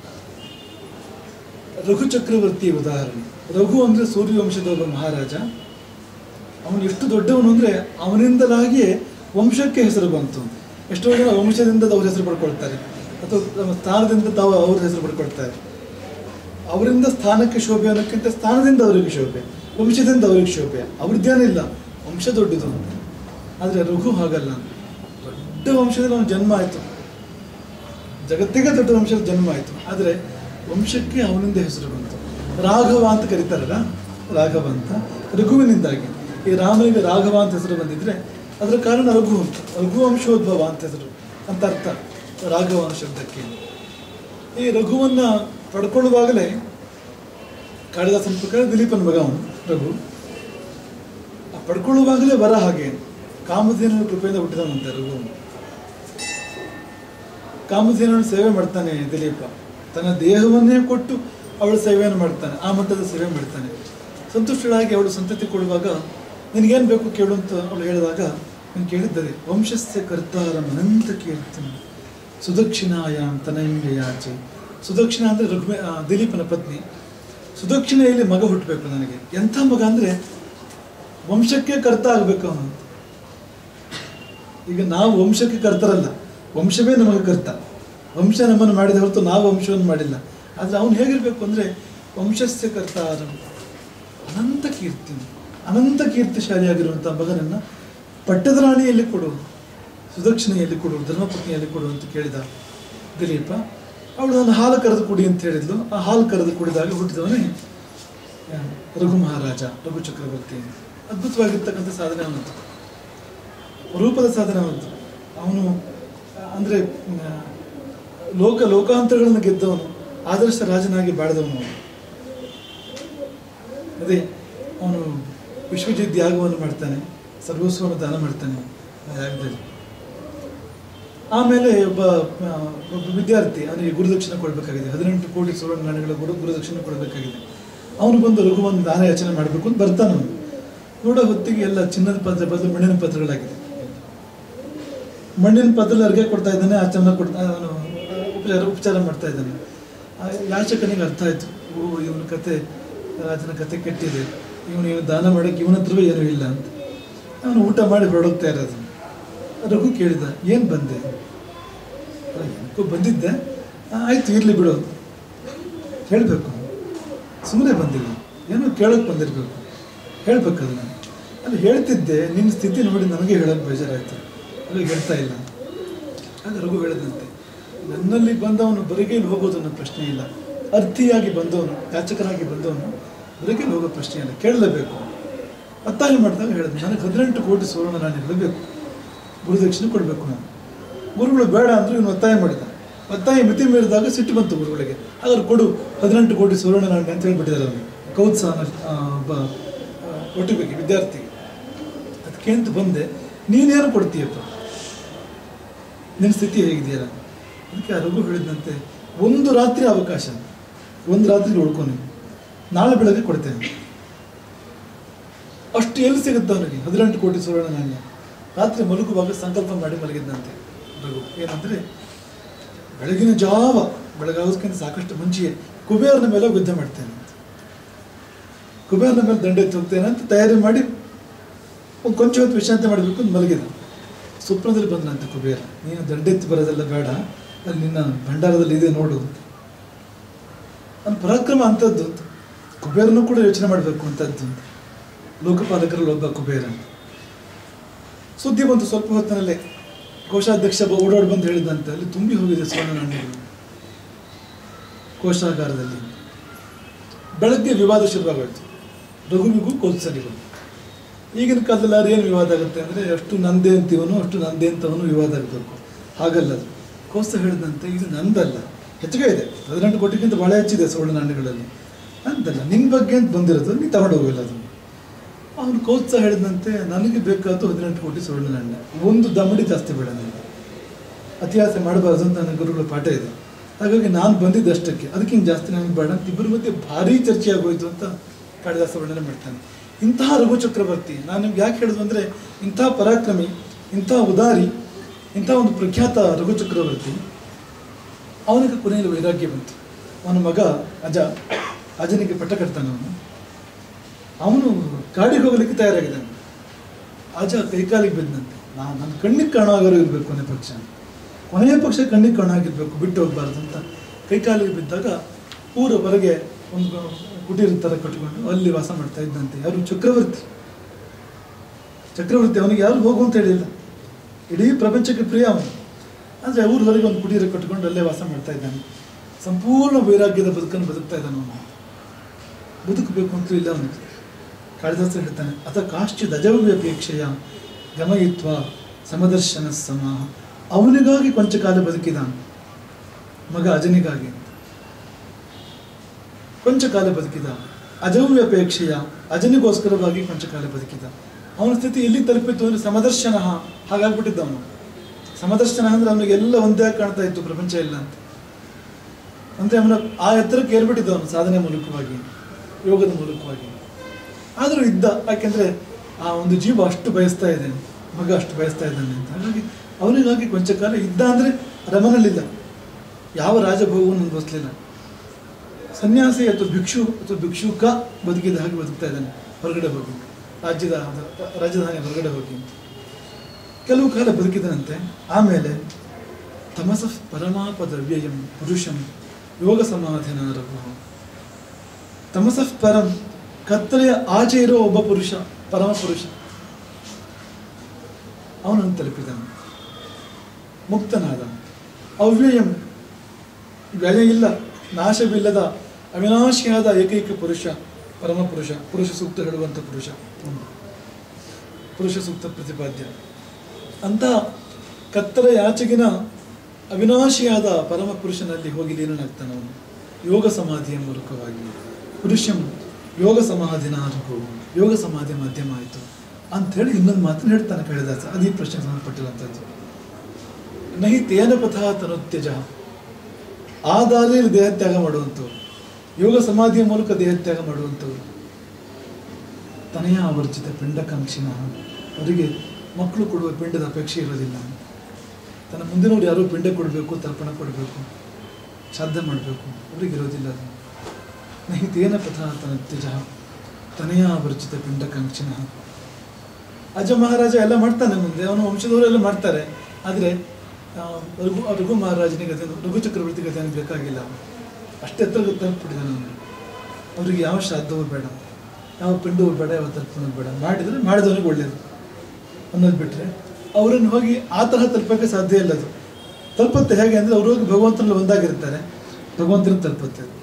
ರಘು ಚಕ್ರವರ್ತಿ ಉದಾಹರಣೆ ರಘು ಅಂದರೆ ಸೂರ್ಯವಂಶದ ಒಬ್ಬ ಮಹಾರಾಜ ಅವನು ಎಷ್ಟು ದೊಡ್ಡವನು ಅಂದರೆ ಅವನಿಂದಲಾಗಿಯೇ ವಂಶಕ್ಕೆ ಹೆಸರು ಬಂತು ಎಷ್ಟೋ ಜನ ವಂಶದಿಂದ ಅವ್ರ ಹೆಸರು ಪಡ್ಕೊಳ್ತಾರೆ ಅಥವಾ ತಮ್ಮ ಸ್ಥಾನದಿಂದ ತಾವು ಅವ್ರ ಹೆಸರು ಪಡ್ಕೊಳ್ತಾರೆ ಅವರಿಂದ ಸ್ಥಾನಕ್ಕೆ ಶೋಭೆ ಅನ್ನೋಕ್ಕಿಂತ ಸ್ಥಾನದಿಂದ ಅವರಿಗೆ ಶೋಭೆ ವಂಶದಿಂದ ಅವರಿಗೆ ಶೋಭೆ ಅವ್ರದ್ದೇನಿಲ್ಲ ವಂಶ ದೊಡ್ಡದು ಆದರೆ ರಘು ಹಾಗಲ್ಲ ದೊಡ್ಡ ವಂಶದಲ್ಲಿ ಅವನ ಜನ್ಮ ಆಯಿತು ಜಗತ್ತಿಗೆ ದೊಡ್ಡ ವಂಶದ ಜನ್ಮ ಆಯಿತು ಆದರೆ ವಂಶಕ್ಕೆ ಅವನಿಂದ ಹೆಸರು ಬಂತು ರಾಘವ ಅಂತ ಕರೀತಾರಲ್ಲ ರಾಘವ ಅಂತ ರಘುವಿನಿಂದಾಗಿ ಈ ರಾಮನಿಗೆ ರಾಘವ ಅಂತ ಹೆಸರು ಬಂದಿದ್ರೆ ಅದರ ಕಾರಣ ರಘು ಅಂತ ರಘುವಂಶೋದ್ಭವ ಅಂತ ಹೆಸರು ಅಂತ ಅರ್ಥ ರಾಘವ ಅನ್ನೋ ಶಬ್ದಕ್ಕೆ ಈ ರಘುವನ್ನ ಪಡ್ಕೊಳ್ಳುವಾಗಲೇ ಕಾಳಿದಾಸನ ಪ್ರಕಾರ ದಿಲೀಪನ ಮಗ ಅವನು ರಘು ಆ ಪಡ್ಕೊಳ್ಳುವಾಗಲೇ ವರ ಹಾಗೆ ಕಾಮಧೇನು ಕೃಪೆಯಿಂದ ಹುಟ್ಟಿದವನಂತೆ ರಘು ಕಾಮಧೇನು ಸೇವೆ ಮಾಡ್ತಾನೆ ದಿಲೀಪ ತನ್ನ ದೇಹವನ್ನೇ ಕೊಟ್ಟು ಅವಳು ಸೇವೆಯನ್ನು ಮಾಡ್ತಾನೆ ಆ ಮಟ್ಟದ ಸೇವೆ ಮಾಡ್ತಾನೆ ಸಂತುಷ್ಟಳಾಗಿ ಅವಳು ಸಂತತಿ ಕೊಡುವಾಗ ನಿನಗೇನು ಬೇಕು ಕೇಳು ಅಂತ ಅವಳು ಹೇಳಿದಾಗ ನಾನು ಕೇಳಿದ್ದರೆ ವಂಶಸ್ಯ ಕರ್ತಾರ ಅನಂತ ಕೀರ್ತಿ ಸುದಕ್ಷಿಣಾಯಾಮ್ ತನಂಗೆಯಾಚೆ ಸುದಕ್ಷಿಣ ಅಂದರೆ ರಘುವೆ ಆ, ದಿಲೀಪನ ಪತ್ನಿ ಸುದಕ್ಷಿಣೆಯಲ್ಲಿ ಮಗ ಹುಟ್ಟಬೇಕು ನನಗೆ ಎಂಥ ಮಗ ಅಂದರೆ ವಂಶಕ್ಕೆ ಕರ್ತ ಆಗಬೇಕು ಅವನು ಅಂತ. ಈಗ ನಾವು ವಂಶಕ್ಕೆ ಕರ್ತರಲ್ಲ ವಂಶವೇ ನಮಗೆ ಕರ್ತ ವಂಶ ನಮ್ಮನ್ನು ಮಾಡಿದ ಹೊರತು ನಾವು ವಂಶವನ್ನು ಮಾಡಿಲ್ಲ ಆದರೆ ಅವನು ಹೇಗಿರಬೇಕು ಅಂದರೆ ವಂಶಸ್ಯ ಕರ್ತಾರ ಅನಂತ ಕೀರ್ತಿ ಅನಂತ ಕೀರ್ತಿಶಾಲಿಯಾಗಿರುವಂಥ ಮಗನನ್ನು ಪಟ್ಟದ ರಾಣಿಯಲ್ಲಿ ಕೊಡು ಸುದಕ್ಷಿಣೆಯಲ್ಲಿ ಕೊಡು ಧರ್ಮಪತ್ನಿಯಲ್ಲಿ ಕೊಡು ಅಂತ ಕೇಳಿದ ದಿಲೀಪ ಅವಳು ನಾನು ಹಾಲು ಕರೆದು ಕುಡಿ ಅಂತ ಹೇಳಿದ್ಲು ಆ ಹಾಲು ಕರೆದು ಕುಡಿದಾಗ ಹುಟ್ಟಿದವನೇ ಆ, ರಘು ಮಹಾರಾಜ ರಘು ಚಕ್ರವರ್ತಿ ಅದ್ಭುತವಾಗಿರ್ತಕ್ಕಂಥ ಸಾಧನೆ ಅವನದ್ದು ರೂಪದ ಸಾಧನೆ ಅವನದ್ದು ಅವನು ಆ, ಅಂದ್ರೆ ಆ, ಲೋಕ ಲೋಕಾಂತರಗಳನ್ನು ಗೆದ್ದವನು ಆದರ್ಶ ರಾಜನಾಗಿ ಬಾಳಿದವನು ಅವನು ಅದೇ ಅವನು ವಿಶ್ವಜಿತ್ ಯಾಗವನ್ನು ಮಾಡ್ತಾನೆ ಸರ್ವಸ್ವವನ್ನು ದಾನ ಮಾಡ್ತಾನೆ ಆ ಯಾಗದಲ್ಲಿ ಆಮೇಲೆ ಒಬ್ಬ ಆ, ಒಬ್ಬ ವಿದ್ಯಾರ್ಥಿ ಅವನಿಗೆ ಗುರುದಕ್ಷಿಣೆ ಕೊಡಬೇಕಾಗಿದೆ ಹದಿನೆಂಟು ಕೋಟಿ ಸುವರ್ಣ ನಾಣ್ಯಗಳ ಗುರು ಗುರುದಕ್ಷಿಣೆ ಕೊಡಬೇಕಾಗಿದೆ ಅವನು ಬಂದು ರಘುವನ್ನು ದಾನ ಯಾಚನೆ ಮಾಡಬೇಕು ಅಂತ ಬರ್ತಾನೆ ಅವನು ನೋಡೋ ಹೊತ್ತಿಗೆ ಎಲ್ಲ ಚಿನ್ನದ ಪತ್ರ ಬದಲು ಮಣ್ಣಿನ ಪತ್ರಗಳಾಗಿದೆ ಮಣ್ಣಿನ ಪತ್ರ ಅರ್ಗೆ ಕೊಡ್ತಾ ಇದ್ದಾನೆ ಆಚಮನ ಕೊಡ್ತಾ ಅವನು ಉಪಚಾರ ಉಪಚಾರ ಮಾಡ್ತಾ ಇದ್ದಾನೆ ಆ ಯಾಚಕನಿಗೆ ಅರ್ಥ ಆಯ್ತು ಓ ಇವನ ಕತೆ ರಾಜನ ಕತೆ ಕೆಟ್ಟಿದೆ ಇವನು ಇವನು ದಾನ ಮಾಡೋಕ್ಕೆ ಇವನ ಹತ್ರವೇ ಏನೂ ಇಲ್ಲ ಅಂತ ಅವನು ಊಟ ಮಾಡಿ ಹೊರಡೋಗ್ತಾ ಇರೋದು ರಘು ಕೇಳಿದ ಏನು ಬಂದೆ ಅಲ್ಲ, ಏನಕ್ಕೋ ಬಂದಿದ್ದೆ ಆ, ಆಯ್ತು ಇರಲಿ ಬಿಡು ಹೇಳಬೇಕು ಸುಮ್ಮನೆ ಬಂದಿಲ್ಲ ಏನೋ ಕೇಳೋಕೆ ಬಂದಿರಬೇಕು ಹೇಳ್ಬೇಕಲ್ಲ ನಾನು ಅಲ್ಲಿ ಹೇಳ್ತಿದ್ದೆ ನಿನ್ನ ಸ್ಥಿತಿ ನೋಡಿ ನನಗೆ ಹೇಳೋಕೆ ಬೇಜಾರಾಯ್ತು ಅದು ಹೇಳ್ತಾ ಇಲ್ಲ ಆಗ ರಘು ಹೇಳಿದಂತೆ ನನ್ನಲ್ಲಿ ಬಂದವನು ಬರಿಗೈಲಿ ಹೋಗೋದು ನನ್ನ ಪ್ರಶ್ನೆ ಇಲ್ಲ ಅರ್ಥಿಯಾಗಿ ಬಂದವನು ಯಾಚಕನಾಗಿ ಬಂದವನು ಬರಿಗೈಲಿ ಹೋಗೋ ಪ್ರಶ್ನೆ ಇಲ್ಲ ಕೇಳಲೇಬೇಕು ಒತ್ತಾಯ ಮಾಡಿದಾಗ ಹೇಳಿದೆ ನನಗೆ ಹದಿನೆಂಟು ಕೋಟಿ ಸುವರ್ಣ ನಾಣ್ಯಗಳು ಬೇಕು ಗುರುದಕ್ಷಿಣೆ ಕೊಡಬೇಕು ನಾನು ಗುರುಗಳು ಬೇಡ ಅಂದ್ರೆ ಇವನು ಒತ್ತಾಯ ಮಾಡಿದ ಒತ್ತಾಯ ಮಿತಿ ಮೀರಿದಾಗ ಸಿಟ್ಟು ಬಂತು ಗುರುಗಳಿಗೆ ಹಾಗಾದ್ರೆ ಕೊಡು ಹದಿನೆಂಟು ಕೋಟಿ ಸುವರ್ಣ ನಾಣ್ಯ ಅಂತ ಹೇಳ್ಬಿಟ್ಟಿದ್ದಾರೆ ಅವನಿಗೆ ಕೌತ್ಸಾನ ಆ, ಒಬ್ಬ ಆ, ಒಟ್ಟಿಗೆ ವಿದ್ಯಾರ್ಥಿಗೆ ಅದಕ್ಕೆ ಅಂತ ಬಂದೆ ನೀನೇನು ಕೊಡ್ತೀಯಪ್ಪ ನಿನ್ನ ಸ್ಥಿತಿ ಹೇಗಿದೆಯಲ್ಲ ಅದಕ್ಕೆ ಆ ರಘು ಹೇಳಿದಂತೆ ಒಂದು ರಾತ್ರಿ ಅವಕಾಶ ಒಂದು ರಾತ್ರಿ ಉಳ್ಕೊ ನೀವು ನಾಳೆ ಬೆಳಗ್ಗೆ ಕೊಡ್ತೇನೆ ಅಷ್ಟು ಎಲ್ಲಿ ಸಿಗುತ್ತೆ ಅವನಿಗೆ ಹದಿನೆಂಟು ಕೋಟಿ ಸುವರ್ಣ ನಾಣ್ಯ ರಾತ್ರಿ ಮಲಗುವಾಗ ಸಂಕಲ್ಪ ಮಾಡಿ ಮಲಗಿದ್ದಂತೆ ರಘು ಏನಂದ್ರೆ ಬೆಳಗಿನ ಜಾವ ಬೆಳಗಾಗೋದಕ್ಕಿಂತ ಸಾಕಷ್ಟು ಮುಂಚೆಯೇ ಕುಬೇರನ ಮೇಲೆ ಯುದ್ಧ ಮಾಡ್ತೇನೆ ಅಂತ. ಕುಬೇರನ ಮೇಲೆ ದಂಡ ಎತ್ತಿ ಹೋಗ್ತೇನೆ ಅಂತ ತಯಾರಿ ಮಾಡಿ ಒಂದು ಕೊಂಚ ಹೊತ್ತು ವಿಶ್ರಾಂತಿ ಮಾಡಬೇಕು ಅಂತ ಮಲಗಿದ ಸ್ವಪ್ನದಲ್ಲಿ ಬಂದ್ರಂತೆ ಕುಬೇರ ನೀನು ದಂಡೆತ್ತಿ ಬರೋದೆಲ್ಲ ಬೇಡ ಅಲ್ಲಿ ನಿನ್ನ ಭಂಡಾರದಲ್ಲಿ ಇದೆ ನೋಡು ಅಂತ ನನ್ನ ಪರಾಕ್ರಮ ಅಂಥದ್ದು ಅಂತ ಕುಬೇರನೂ ಕೂಡ ಯೋಚನೆ ಮಾಡಬೇಕು ಅಂತದ್ದು ಅಂತ ಲೋಕಪಾಲಕರಲ್ಲಿ ಒಬ್ಬ ಕುಬೇರ ಅಂತ ಸುದ್ದಿ ಬಂತು ಸ್ವಲ್ಪ ಹೊತ್ತಿನಲ್ಲೇ ಕೋಶಾಧ್ಯಕ್ಷ ಬ- ಓಡಾಡಿ ಬಂದು ಹೇಳಿದಂತೆ ಅಲ್ಲಿ ತುಂಬಿ ಹೋಗಿದೆ ಸ್ವರ್ಣ ನಾಣ್ಯಗಳು ಕೋಶಾಗಾರದಲ್ಲಿ ಬೆಳಗ್ಗೆ ವಿವಾದ ಶುರುವಾಗೋಯ್ತು ರಘುವಿಗೂ ಕೋತ್ಸರಿಗೂ ಈಗಿನ ಕಾಲದಲ್ಲಿ ಯಾರು ಏನು ವಿವಾದ ಆಗುತ್ತೆ ಅಂದರೆ ಅಷ್ಟು ನಂದೇ ಅಂತೀವನು ಅಷ್ಟು ನಂದೇ ಅಂತವನು ವಿವಾದ ಆಗಬೇಕು ಹಾಗಲ್ಲ ಅದು ಕೋಸ್ತ ಹೇಳಿದಂತೆ ಇದು ನಂದಲ್ಲ ಹೆಚ್ಚಿಗೆ ಇದೆ ಹದಿನೆಂಟು ಕೋಟಿಗಿಂತ ಭಾಳ ಹೆಚ್ಚಿದೆ ಸುವರ್ಣ ನಾಣ್ಯಗಳಲ್ಲಿ ಅಂತಲ್ಲ ನಿನ್ನ ಬಗ್ಗೆ ಅಂತ ಬಂದಿರೋದು ನೀನು ತಗೊಂಡು ಹೋಗಿಲ್ಲ ಅದನ್ನು ಅವನು ಕೌತ್ಸ ಹೇಳಿದಂತೆ ನನಗೆ ಬೇಕಾದ್ದು ಹದಿನೆಂಟು ಕೋಟಿ ಸುವರ್ಣ ನಾಣ್ಯ ಒಂದು ದಮಡಿ ಜಾಸ್ತಿ ಬೇಡ ನನಗೆ ಅತಿಹಾಸ ಮಾಡಬಾರ್ದು ಅಂತ ನನ್ನ ಗುರುಗಳ ಪಾಠ ಇದೆ ಹಾಗಾಗಿ ನಾನು ಬಂದಿದ್ದಷ್ಟಕ್ಕೆ ಅದಕ್ಕಿಂತ ಜಾಸ್ತಿ ನನಗೆ ಬೇಡ ಅಂತ ಇಬ್ಬರ ಮಧ್ಯೆ ಭಾರಿ ಚರ್ಚೆ ಆಗೋಯ್ತು ಅಂತ ಕಾಳಿದಾಸ ವರ್ಣನೆ ಮಾಡ್ತಾನೆ ಇಂತಹ ರಘು ಚಕ್ರವರ್ತಿ ನಾನು ನಿಮ್ಗೆ ಯಾಕೆ ಹೇಳಿದ್ರು ಅಂದರೆ ಇಂಥ ಪರಾಕ್ರಮಿ ಇಂಥ ಉದಾರಿ ಇಂಥ ಒಂದು ಪ್ರಖ್ಯಾತ ರಘು ಚಕ್ರವರ್ತಿ ಅವನಿಗೆ ಕೊನೆಯಲ್ಲಿ ವೈರಾಗ್ಯ ಬಂತು ಅವನ ಮಗ ಅಜ ಅಜನಿಗೆ ಪಟ್ಟ ಕಟ್ತಾನೆ ಅವನು ಅವನು ಕಾಡಿಗೆ ಹೋಗ್ಲಿಕ್ಕೆ ತಯಾರಾಗಿದ್ದಾನೆ ಅಜ ಕೈಕಾಲಿಗೆ ಬಿದ್ದಂತೆ ನಾನು ನನ್ನ ಕಣ್ಣಿಗೆ ಕಾಣೋಗಾರು ಇರಬೇಕು ಕೊನೆ ಪಕ್ಷ ಕೊನೆಯ ಪಕ್ಷ ಕಣ್ಣಿಗೆ ಕಾಣಾಗಿರ್ಬೇಕು ಬಿಟ್ಟು ಹೋಗ್ಬಾರ್ದು ಅಂತ ಕೈಕಾಲಿಗೆ ಬಿದ್ದಾಗ ಊರ ಹೊರಗೆ ಒಂದು ಕುಟೀರ ಥರ ಕಟ್ಕೊಂಡು ಅಲ್ಲಿ ವಾಸ ಮಾಡ್ತಾ ಇದ್ದಂತೆ ಯಾರು ಚಕ್ರವರ್ತಿ ಚಕ್ರವರ್ತಿ ಅವನಿಗೆ ಯಾರು ಹೋಗು ಅಂತ ಹೇಳಿಲ್ಲ ಇಡೀ ಪ್ರಪಂಚಕ್ಕೆ ಪ್ರಿಯ ಅವನು ಆದರೆ ಊರ ಹೊರಗೆ ಒಂದು ಕುಟೀರ ಕಟ್ಕೊಂಡು ಅಲ್ಲೇ ವಾಸ ಮಾಡ್ತಾ ಇದ್ದಾನೆ ಸಂಪೂರ್ಣ ವೈರಾಗ್ಯದ ಬದುಕನ್ನು ಬದುಕ್ತಾ ಇದ್ದಾನೆ ಅವನು ಬದುಕಬೇಕು ಅಂತಲೂ ಇಲ್ಲ ಅವನಿಗೆ ಕಾಳಿದಾಸ ಹೇಳ್ತಾನೆ ಅಥ ಕಾಶ್ಚಿತ್ ಅಜವ್ಯಪೇಕ್ಷೆಯ ಗಮಯಿತ್ವ ಸಮದರ್ಶನ ಸಮ ಅವನಿಗಾಗಿ ಕೊಂಚ ಕಾಲ ಬದುಕಿದ ಮಗ ಅಜನಿಗಾಗಿ ಕೊಂಚ ಕಾಲ ಬದುಕಿದ ಅಜವ್ಯಪೇಕ್ಷೆಯ ಅಜನಿಗೋಸ್ಕರವಾಗಿ ಕೊಂಚ ಕಾಲ ಬದುಕಿದ ಅವನ ಸ್ಥಿತಿ ಎಲ್ಲಿ ತಲುಪಿತ್ತು ಅಂದರೆ ಸಮದರ್ಶನ ಹಾಗಾಗ್ಬಿಟ್ಟಿದ್ದ ಅವನು ಸಮದರ್ಶನ ಅಂದ್ರೆ ಅವನಿಗೆ ಎಲ್ಲ ಒಂದೇ ಆಗಿ ಕಾಣ್ತಾ ಇತ್ತು ಪ್ರಪಂಚ ಇಲ್ಲ ಅಂತ ಅಂದ್ರೆ ಅವನ ಆ ಎತ್ತರಕ್ಕೆ ಏರ್ಬಿಟ್ಟಿದ್ದ ಅವನು ಸಾಧನೆ ಮೂಲಕವಾಗಿ ಯೋಗದ ಮೂಲಕವಾಗಿ ಆದರೂ ಇದ್ದ ಯಾಕೆಂದ್ರೆ ಆ ಒಂದು ಜೀವ ಅಷ್ಟು ಬಯಸ್ತಾ ಇದೆ ಮಗ ಅಷ್ಟು ಬಯಸ್ತಾ ಇದ್ದಾನೆ ಅಂತ ಹಾಗಾಗಿ ಅವನಿಗಾಗಿ ಕೊಂಚ ಕಾಲ ಇದ್ದ ಅಂದ್ರೆ ರಮನಲ್ಲಿಲ್ಲ ಯಾವ ರಾಜಭೋಗವನ್ನು ಅನುಭವಿಸ್ಲಿಲ್ಲ ಸನ್ಯಾಸಿ ಅಥವಾ ಭಿಕ್ಷು ಅಥವಾ ಭಿಕ್ಷುಕ ಬದುಕಿದ ಹಾಗೆ ಬದುಕ್ತಾ ಇದ್ದಾನೆ ಹೊರಗಡೆ ಹೋಗಿ ರಾಜ್ಯದ ರಾಜಧಾನಿ ಹೊರಗಡೆ ಹೋಗಿ ಕೆಲವು ಕಾಲ ಬದುಕಿದನಂತೆ ಆಮೇಲೆ ತಮಸ ಪರಮಾಪದವ್ಯಯಂ ಪುರುಷಂ ಯೋಗ ಸಮಾಧಿನಾರಭ ತಮಸಃ ಪರಂ ಕತ್ತಲೆಯ ಆಚೆ ಇರೋ ಒಬ್ಬ ಪುರುಷ ಪರಮ ಪುರುಷ ಅವನನ್ನು ತಲುಪಿದನು ಮುಕ್ತನಾದ ಅವ್ಯಯಂ ವ್ಯಯ ಇಲ್ಲ ನಾಶವಿಲ್ಲದ ಅವಿನಾಶಿಯಾದ ಏಕೈಕ ಪುರುಷ ಪರಮ ಪುರುಷ ಪುರುಷ ಸೂಕ್ತ ಹೇಳುವಂಥ ಪುರುಷ ಅವನು. ಪುರುಷ ಸೂಕ್ತ ಪ್ರತಿಪಾದ್ಯ ಅಂತ ಕತ್ತಲ ಯಾಚೆಗಿನ ಅವಿನಾಶಿಯಾದ ಪರಮ ಪುರುಷನಲ್ಲಿ ಹೋಗಿ ಲೀನನಾಗ್ತಾನೆ ಅವನು ಯೋಗ ಸಮಾಧಿಯ ಮೂಲಕವಾಗಿ ಪುರುಷಂ ಯೋಗ ಸಮಾಧಿನ ಅನುಭವ ಯೋಗ ಸಮಾಧಿ ಮಾಧ್ಯಮ ಆಯಿತು ಅಂಥೇಳಿ ಇನ್ನೊಂದು ಮಾತನ್ನು ಹೇಳ್ತಾನೆ ಕಳಿದಾಸ ಅದು ಈ ಪ್ರಶ್ನೆಗೆ ಸಂಬಂಧಪಟ್ಟಿರುವಂಥದ್ದು ನಹಿ ತೇನ ಪಥ ತನುತ್ಯಜ ಆ ದಾರಿಯಲ್ಲಿ ದೇಹತ್ಯಾಗ ಮಾಡುವಂಥವ್ರು ಯೋಗ ಸಮಾಧಿಯ ಮೂಲಕ ದೇಹತ್ಯಾಗ ಮಾಡುವಂಥವ್ರು ತನೆಯ ಆವರ್ಜಿತ ಪಿಂಡಕಾಂಕ್ಷಿನ ಅವರಿಗೆ ಮಕ್ಕಳು ಕೊಡುವ ಪಿಂಡದ ಅಪೇಕ್ಷೆ ಇರೋದಿಲ್ಲ ತನ್ನ ಮುಂದಿನವ್ರು ಯಾರೋ ಪಿಂಡ ಕೊಡಬೇಕು ತರ್ಪಣ ಕೊಡಬೇಕು ಶ್ರಾದ್ದ ಮಾಡಬೇಕು ಅವ್ರಿಗೆ ಇರೋದಿಲ್ಲ ಅದು ನಹಿತೇನ ಪಥ ತನತ್ಯಜ ತನೆಯ ಆವರ್ಜಿತ ಪಿಂಡಕಾಂಕ್ಷಿನ ಅಜ ಮಹಾರಾಜ ಎಲ್ಲ ಮಾಡ್ತಾನೆ ಮುಂದೆ ಅವನ ವಂಶದವರೆಲ್ಲ ಮಾಡ್ತಾರೆ ಆದರೆ ಆ, ರಘು ಆ ರಘು ಮಹಾರಾಜನಿಗೆ ಅದೇನು ರಘು ಚಕ್ರವರ್ತಿ ಗತಿ ಏನು ಬೇಕಾಗಿಲ್ಲ ಅಷ್ಟೇ ಎತ್ತರ ತಲುಪಿಬಿಟ್ಟಿದ್ದಾನೆ ಅವನು ಅವ್ರಿಗೆ ಯಾವ ಶ್ರಾದ್ದವೂ ಬೇಡ ಯಾವ ಪಿಂಡವೂ ಬೇಡ ಯಾವ ತರ್ಪಣವೂ ಬೇಡ ಮಾಡಿದರೆ ಮಾಡಿದವನಿಗೆ ಒಳ್ಳೆಯದು ಅನ್ನೋದು ಬಿಟ್ಟರೆ ಅವರನ್ನು ಹೋಗಿ ಆ ತರಹ ತಲುಪೋಕ್ಕೆ ಸಾಧ್ಯ ಇಲ್ಲ ಅದು ತಲುಪುತ್ತೆ ಹೇಗೆ ಅಂದರೆ ಅವರು ಹೋಗಿ ಭಗವಂತನಲ್ಲಿ ಒಂದಾಗಿರ್ತಾರೆ ಭಗವಂತನ ತಲುಪುತ್ತೆ ಅದು.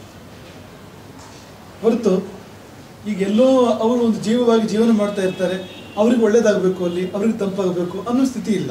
ಹೊರತು ಈಗ ಎಲ್ಲೋ ಅವರು ಒಂದು ಜೀವವಾಗಿ ಜೀವನ ಮಾಡ್ತಾ ಇರ್ತಾರೆ ಅವ್ರಿಗೆ ಒಳ್ಳೇದಾಗಬೇಕು ಅಲ್ಲಿ ಅವ್ರಿಗೆ ತಂಪಾಗಬೇಕು ಅನ್ನೋ ಸ್ಥಿತಿ ಇಲ್ಲ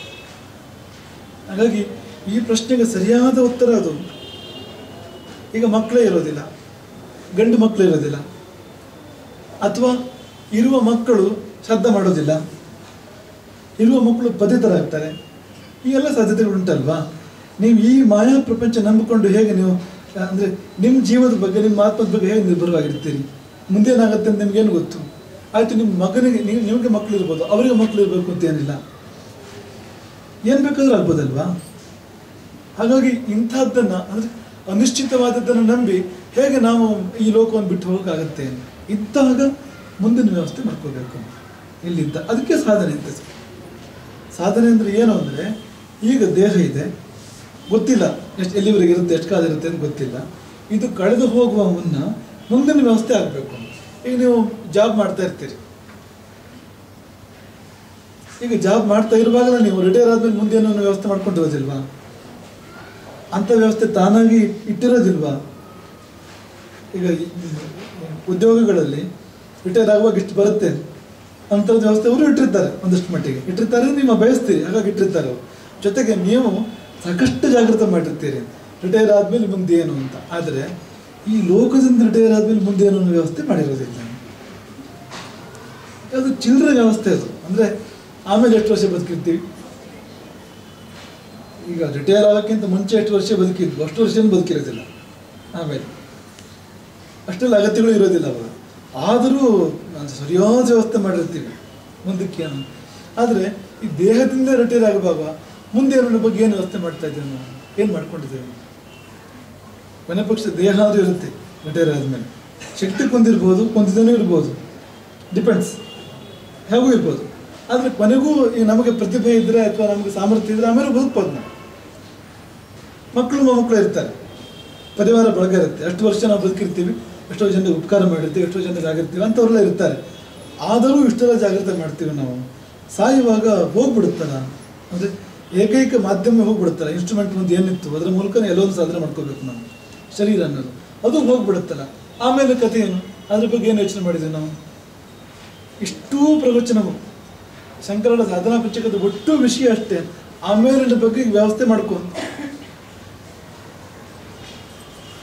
ಹಾಗಾಗಿ ಈ ಪ್ರಶ್ನೆಗೆ ಸರಿಯಾದ ಉತ್ತರ ಅದು ಈಗ ಮಕ್ಕಳೇ ಇರೋದಿಲ್ಲ ಗಂಡು ಮಕ್ಕಳು ಇರೋದಿಲ್ಲ ಅಥವಾ ಇರುವ ಮಕ್ಕಳು ಶ್ರದ್ಧೆ ಮಾಡೋದಿಲ್ಲ ಇರುವ ಮಕ್ಕಳು ಪತಿತರಾಗ್ತಾರೆ ಈ ಎಲ್ಲ ಸಾಧ್ಯತೆಗಳು ಉಂಟಲ್ವಾ ನೀವು ಈ ಮಾಯಾ ಪ್ರಪಂಚ ನಂಬಿಕೊಂಡು ಹೇಗೆ ನೀವು ಅಂದರೆ ನಿಮ್ಮ ಜೀವದ ಬಗ್ಗೆ ನಿಮ್ಮ ಆತ್ಮದ ಬಗ್ಗೆ ಹೇಗೆ ನಿರ್ಭರವಾಗಿರ್ತೀರಿ ಮುಂದೇನಾಗುತ್ತೆ ಅಂತ ನಿಮ್ಗೇನು ಗೊತ್ತು ಆಯಿತು ನಿಮ್ಮ ಮಗನಿಗೆ ನೀವು ನಿಮಗೆ ಮಕ್ಕಳು ಇರ್ಬೋದು ಅವರಿಗೆ ಮಕ್ಕಳು ಇರಬೇಕು ಅಂತ ಏನಿಲ್ಲ ಏನು ಬೇಕಾದ್ರೂ ಆಗ್ಬೋದಲ್ವಾ ಹಾಗಾಗಿ ಇಂಥದ್ದನ್ನು ಅಂದರೆ ಅನಿಶ್ಚಿತವಾದದ್ದನ್ನು ನಂಬಿ ಹೇಗೆ ನಾವು ಈ ಲೋಕವನ್ನು ಬಿಟ್ಟು ಹೋಗೋಕ್ಕಾಗತ್ತೆ ಇದ್ದಾಗ ಮುಂದಿನ ವ್ಯವಸ್ಥೆ ಮಾಡ್ಕೋಬೇಕು ಇಲ್ಲಿದ್ದ ಅದಕ್ಕೆ ಸಾಧನೆ ಅಂತ ಹೆಸರು. ಸಾಧನೆ ಅಂದರೆ ಏನು ಅಂದರೆ ಈಗ ದೇಹ ಇದೆ ಗೊತ್ತಿಲ್ಲ ಎಷ್ಟು ಎಲ್ಲಿವರೆಗೆ ಇರುತ್ತೆ ಎಷ್ಟು ಕಾಲ ಇರುತ್ತೆ ಅಂತ ಗೊತ್ತಿಲ್ಲ ಇದು ಕಳೆದು ಹೋಗುವ ಮುನ್ನ ಮುಂದಿನ ವ್ಯವಸ್ಥೆ ಆಗಬೇಕು ಈಗ ನೀವು ಜಾಬ್ ಮಾಡ್ತಾ ಇರ್ತೀರಿ ಈಗ ಜಾಬ್ ಮಾಡ್ತಾ ಇರುವಾಗಲೇ ನೀವು ರಿಟೈರ್ ಆದ್ಮೇಲೆ ಮುಂದೆ ಏನೋ ಒಂದು ವ್ಯವಸ್ಥೆ ಮಾಡ್ಕೊಂಡಿರೋದಿಲ್ವಾ ಅಂಥ ವ್ಯವಸ್ಥೆ ತಾನಾಗಿ ಇಟ್ಟಿರೋದಿಲ್ವಾ ಈಗ ಈ ಉದ್ಯೋಗಗಳಲ್ಲಿ ರಿಟೈರ್ ಆಗುವಾಗ ಇಷ್ಟು ಬರುತ್ತೆ ಅಂಥದ್ದು ವ್ಯವಸ್ಥೆ ಅವರು ಇಟ್ಟಿರ್ತಾರೆ ಒಂದಷ್ಟು ಮಟ್ಟಿಗೆ ಇಟ್ಟಿರ್ತಾರೆ ನೀವು ಬಯಸ್ತೀರಿ ಹಾಗಾಗಿ ಇಟ್ಟಿರ್ತಾರೆ ಅವರು ಜೊತೆಗೆ ನೀವು ಸಾಕಷ್ಟು ಜಾಗೃತ ಮಾಡಿರ್ತೀರಿ ರಿಟೈರ್ ಆದ್ಮೇಲೆ ಮುಂದೆ ಏನು ಅಂತ ಆದರೆ ಈ ಲೋಕದಿಂದ ರಿಟೈರ್ ಆದ್ಮೇಲೆ ಮುಂದೆ ಏನು ಅನ್ನೋ ವ್ಯವಸ್ಥೆ ಮಾಡಿರೋದಿಲ್ಲ ಅದು ಚಿಲ್ಲರೆ ವ್ಯವಸ್ಥೆ ಅದು ಅಂದರೆ ಆಮೇಲೆ ಎಷ್ಟು ವರ್ಷ ಬದುಕಿರ್ತೀವಿ ಈಗ ರಿಟೈರ್ ಆಗೋಕ್ಕಿಂತ ಮುಂಚೆ ಎಷ್ಟು ವರ್ಷ ಬದುಕಿದ್ವು ಅಷ್ಟು ವರ್ಷ ಬದುಕಿರೋದಿಲ್ಲ ಆಮೇಲೆ ಅಷ್ಟೆಲ್ಲ ಅಗತ್ಯಗಳು ಇರೋದಿಲ್ಲ ಅವಾಗ ಆದರೂ ನಾನು ಸರಿಯಾದ ವ್ಯವಸ್ಥೆ ಮಾಡಿರ್ತೀವಿ ಮುಂದಕ್ಕೆ ಏನು ಆದರೆ ಈ ದೇಹದಿಂದ ರಿಟೈರ್ ಆಗುವಾಗ ಮುಂದೆ ಏನೋ ಬಗ್ಗೆ ಏನು ವ್ಯವಸ್ಥೆ ಮಾಡ್ತಾ ಇದ್ದೇವೆ ನಾವು ಏನು ಮಾಡ್ಕೊಂಡಿದ್ದೇವೆ ಕೊನೆ ಪಕ್ಷ ದೇಹ ಆದರೂ ಇರುತ್ತೆ ರಿಟೈರ್ ಆದಮೇಲೆ ಶಕ್ತಿ ಕೊಂದಿರ್ಬೋದು ಕೊಂದಿದ್ದೇನೂ ಇರ್ಬೋದು ಡಿಪೆಂಡ್ಸ್ ಹೇಗೂ ಇರ್ಬೋದು ಆದರೆ ಕೊನೆಗೂ ಈಗ ನಮಗೆ ಪ್ರತಿಭೆ ಇದ್ದರೆ ಅಥವಾ ನಮಗೆ ಸಾಮರ್ಥ್ಯ ಇದ್ದರೆ ಆಮೇಲೆ ಬದುಕ್ಬೋದು ನಾವು ಮಕ್ಕಳು ಮೊಮ್ಮಕ್ಕಳು ಇರ್ತಾರೆ ಪರಿವಾರ ಬಳಗ ಇರುತ್ತೆ ಎಷ್ಟು ವರ್ಷ ನಾವು ಬದುಕಿರ್ತೀವಿ ಎಷ್ಟೋ ಜನರಿಗೆ ಉಪಕಾರ ಮಾಡಿರ್ತೀವಿ ಎಷ್ಟೋ ಜನರಿಗೆ ಆಗಿರ್ತೀವಿ ಅಂಥವ್ರೆಲ್ಲ ಇರ್ತಾರೆ ಆದರೂ ಇಷ್ಟೆಲ್ಲ ಜಾಗ್ರತೆ ಮಾಡ್ತೀವಿ ನಾವು ಸಾಯುವಾಗ ಹೋಗ್ಬಿಡುತ್ತಲ್ಲ ಅಂದರೆ ಏಕೈಕ ಮಾಧ್ಯಮ ಹೋಗ್ಬಿಡುತ್ತಲ್ಲ ಇನ್ಸ್ಟ್ರೂಮೆಂಟ್ ಮುಂದೆ ಏನಿತ್ತು ಅದರ ಮೂಲಕ ಎಲ್ಲೋ ಒಂದು ಸಾಧನೆ ಮಾಡ್ಕೋಬೇಕು ನಾವು ಶರೀರ ಅನ್ನೋದು ಅದು ಹೋಗ್ಬಿಡುತ್ತಲ್ಲ ಆಮೇಲೆ ಕಥೆ ಏನು ಅದ್ರ ಬಗ್ಗೆ ಏನು ಯೋಚನೆ ಮಾಡಿದ್ವಿ ನಾವು ಇಷ್ಟೂ ಪ್ರವಚನವು ಶಂಕರನ ಸಾಧನಾ ಪುಸ್ತಕದ ಒಟ್ಟು ವಿಷಯ ಅಷ್ಟೇ ಆಮೇಲಿನ ಬಗ್ಗೆ ವ್ಯವಸ್ಥೆ ಮಾಡ್ಕೊ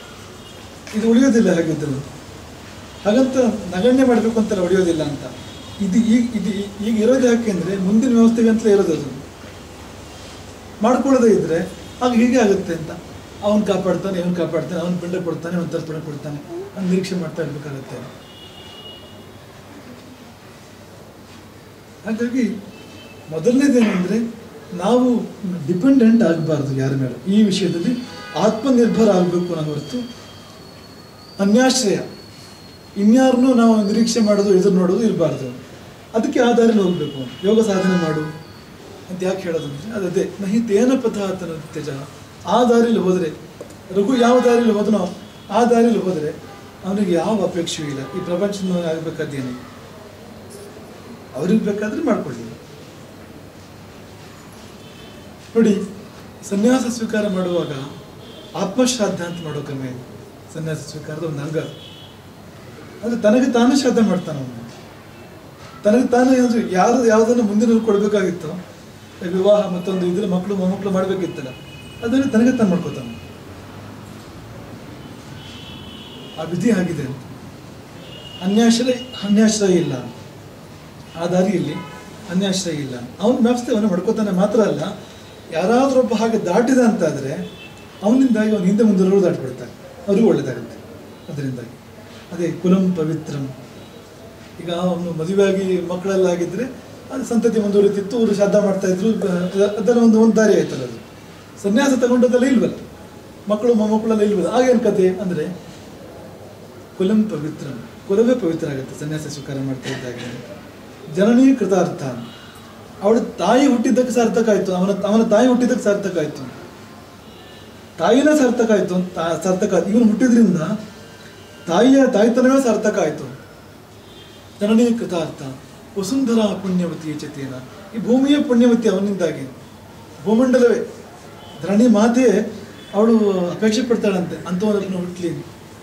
ಇದು ಉಳಿಯೋದಿಲ್ಲ ಹಾಗಿದ್ದರು ಹಾಗಂತ ನಗಣ್ಯ ಮಾಡಬೇಕು ಅಂತಾರೆ ಉಳಿಯೋದಿಲ್ಲ ಅಂತ ಇದು ಈಗ ಇದು ಈಗ ಇರೋದು ಯಾಕೆ ಅಂದರೆ ಮುಂದಿನ ವ್ಯವಸ್ಥೆಗೆ ಅಂತಲೇ ಇರೋದು ಅದು ಮಾಡ್ಕೊಳ್ಳೋದೇ ಇದ್ದರೆ ಆಗ ಹೀಗೆ ಆಗುತ್ತೆ ಅಂತ ಅವನು ಕಾಪಾಡ್ತಾನೆ ಇವನು ಕಾಪಾಡ್ತಾನೆ ಅವನು ಪಿಂಡ ಕೊಡ್ತಾನೆ ಅವನು ತರ್ಪಣ ಕೊಡ್ತಾನೆ ಅವ್ನು ನಿರೀಕ್ಷೆ ಮಾಡ್ತಾ ಇರಬೇಕಾಗತ್ತೆ ಹಾಗಾಗಿ ಮೊದಲನೇದೇನು ಅಂದರೆ ನಾವು ಡಿಪೆಂಡೆಂಟ್ ಆಗಬಾರ್ದು ಯಾರ ಮೇಲೆ ಈ ವಿಷಯದಲ್ಲಿ ಆತ್ಮನಿರ್ಭರ ಆಗಬೇಕು ಅನ್ನೋ ಹೊರತು ಅನ್ಯಾಶ್ರಯ ಇನ್ಯಾರನ್ನೂ ನಾವು ನಿರೀಕ್ಷೆ ಮಾಡೋದು ಎದುರು ನೋಡೋದು ಇರಬಾರ್ದು ಅದಕ್ಕೆ ಆ ದಾರಿಲಿ ಹೋಗಬೇಕು ಯೋಗ ಸಾಧನೆ ಮಾಡು ಅಂತ ಯಾಕೆ ಹೇಳೋದಂದ್ರೆ ಅದು ಅದೇ ನಹಿ ತೇನ ಪಥಾತನ ತ್ಯಜ ಆ ದಾರಿಲಿ ಹೋದರೆ ರಘು ಯಾವ ದಾರಿಲಿ ಹೋದನೋ ಆ ದಾರಿಲಿ ಹೋದರೆ ಅವನಿಗೆ ಯಾವ ಅಪೇಕ್ಷೆಯೂ ಇಲ್ಲ ಈ ಪ್ರಪಂಚದ ಆಗಬೇಕಾದ್ದೇನು ಅವ್ರಿಗೆ ಬೇಕಾದ್ರೆ ಮಾಡ್ಕೊಳ್ಳಿ ನೋಡಿ ಸನ್ಯಾಸ ಸ್ವೀಕಾರ ಮಾಡುವಾಗ ಆತ್ಮಶ್ರಾದ್ದ ಅಂತ ಮಾಡೋ ಕ್ರಮ ಇದೆ ಸನ್ಯಾಸ ಸ್ವೀಕಾರದ ಒಂದು ಅಂಗ ಅಂದ್ರೆ ತನಗೆ ತಾನೇ ಶ್ರದ್ಧೆ ಮಾಡ್ತಾನೆ ಅವನು ತನಗೆ ತಾನೇ ಏನಾದ್ರು ಯಾರು ಯಾವುದನ್ನು ಮುಂದಿನ ಕೊಡಬೇಕಾಗಿತ್ತು ವಿವಾಹ ಮತ್ತೊಂದು ಇದ್ರ ಮಕ್ಕಳು ಮೊಮ್ಮಕ್ಕಳು ಮಾಡಬೇಕಿತ್ತಲ್ಲ ಅದನ್ನು ತನಗೆ ತಾನು ಮಾಡ್ಕೋತಾನೆ ಆ ವಿಧಿ ಆಗಿದೆ ಅಂತ ಅನ್ಯಾಶ್ರಯ ಅನ್ಯಾಶ್ರಯ ಇಲ್ಲ ಆ ದಾರಿಯಲ್ಲಿ ಅನ್ಯಾಶ್ರಯ ಇಲ್ಲ ಅವನ ವ್ಯವಸ್ಥೆ ಅವನು ಮಾಡ್ಕೋತಾನೆ ಮಾತ್ರ ಅಲ್ಲ ಯಾರಾದ್ರೊಬ್ಬ ಹಾಗೆ ದಾಟಿದ ಅಂತಾದರೆ ಅವನಿಂದಾಗಿ ಅವನು ಹಿಂದೆ ಮುಂದೆ ಇರೋರು ದಾಟಿಬಿಡ್ತಾರೆ ಅವ್ರಿಗೂ ಒಳ್ಳೇದಾಗುತ್ತೆ ಅದರಿಂದಾಗಿ ಅದೇ ಕುಲಂ ಪವಿತ್ರಂ ಈಗ ಅವನು ಮದುವೆಯಾಗಿ ಮಕ್ಕಳೆಲ್ಲಾಗಿದ್ದರೆ ಅದು ಸಂತತಿ ಮುಂದುವರಿತಿತ್ತು ಅವರು ಶ್ರಾದ್ದ ಮಾಡ್ತಾ ಇದ್ರು ಅ- ಅದರ ಒಂದು ಒಂದು ದಾರಿ ಆಯ್ತಲ್ಲ ಅದು ಸನ್ಯಾಸ ತಗೊಂಡದೆಲ್ಲ ಇಲ್ವಲ್ಲ ಮಕ್ಕಳು ಮೊಮ್ಮಕ್ಕಳೆಲ್ಲ ಇಲ್ವಲ್ಲ ಆಗೇನು ಕತೆ ಅಂದರೆ ಕುಲಂ ಪವಿತ್ರಂ ಕುಲವೇ ಪವಿತ್ರ ಆಗುತ್ತೆ ಸನ್ಯಾಸ ಸ್ವೀಕಾರ ಮಾಡ್ತಾ ಇದ್ದಾಗ ಜನನೀ ಕೃತಾರ್ಥ ಅವಳ ತಾಯಿ ಹುಟ್ಟಿದ್ದಕ್ಕೆ ಸಾರ್ಥಕ ಆಯ್ತು ಅವನ ಅವನ ತಾಯಿ ಹುಟ್ಟಿದ್ದಕ್ಕೆ ಸಾರ್ಥಕ ಆಯ್ತು ತಾಯಿನೇ ಸಾರ್ಥಕ ಆಯ್ತು ತಾ- ಸಾರ್ಥಕ ಆಯ್ತು ಇವನು ಹುಟ್ಟಿದ್ರಿಂದ ತಾಯಿಯ ತಾಯ್ತನವೇ ಸಾರ್ಥಕ ಆಯ್ತು ಜನನೀ ಕೃತಾರ್ಥ ವಸುಂಧರಾ ಪುಣ್ಯವತಿ ಚತೇನ ಈ ಭೂಮಿಯ ಪುಣ್ಯವತಿ ಅವನಿಂದಾಗಿ ಭೂಮಂಡಲವೇ ಧರಣಿ ಮಾತೆ ಅವಳು ಅಪೇಕ್ಷೆ ಪಡ್ತಾಳಂತೆ ಅಂಥವನನ್ನು ಹುಟ್ಲಿ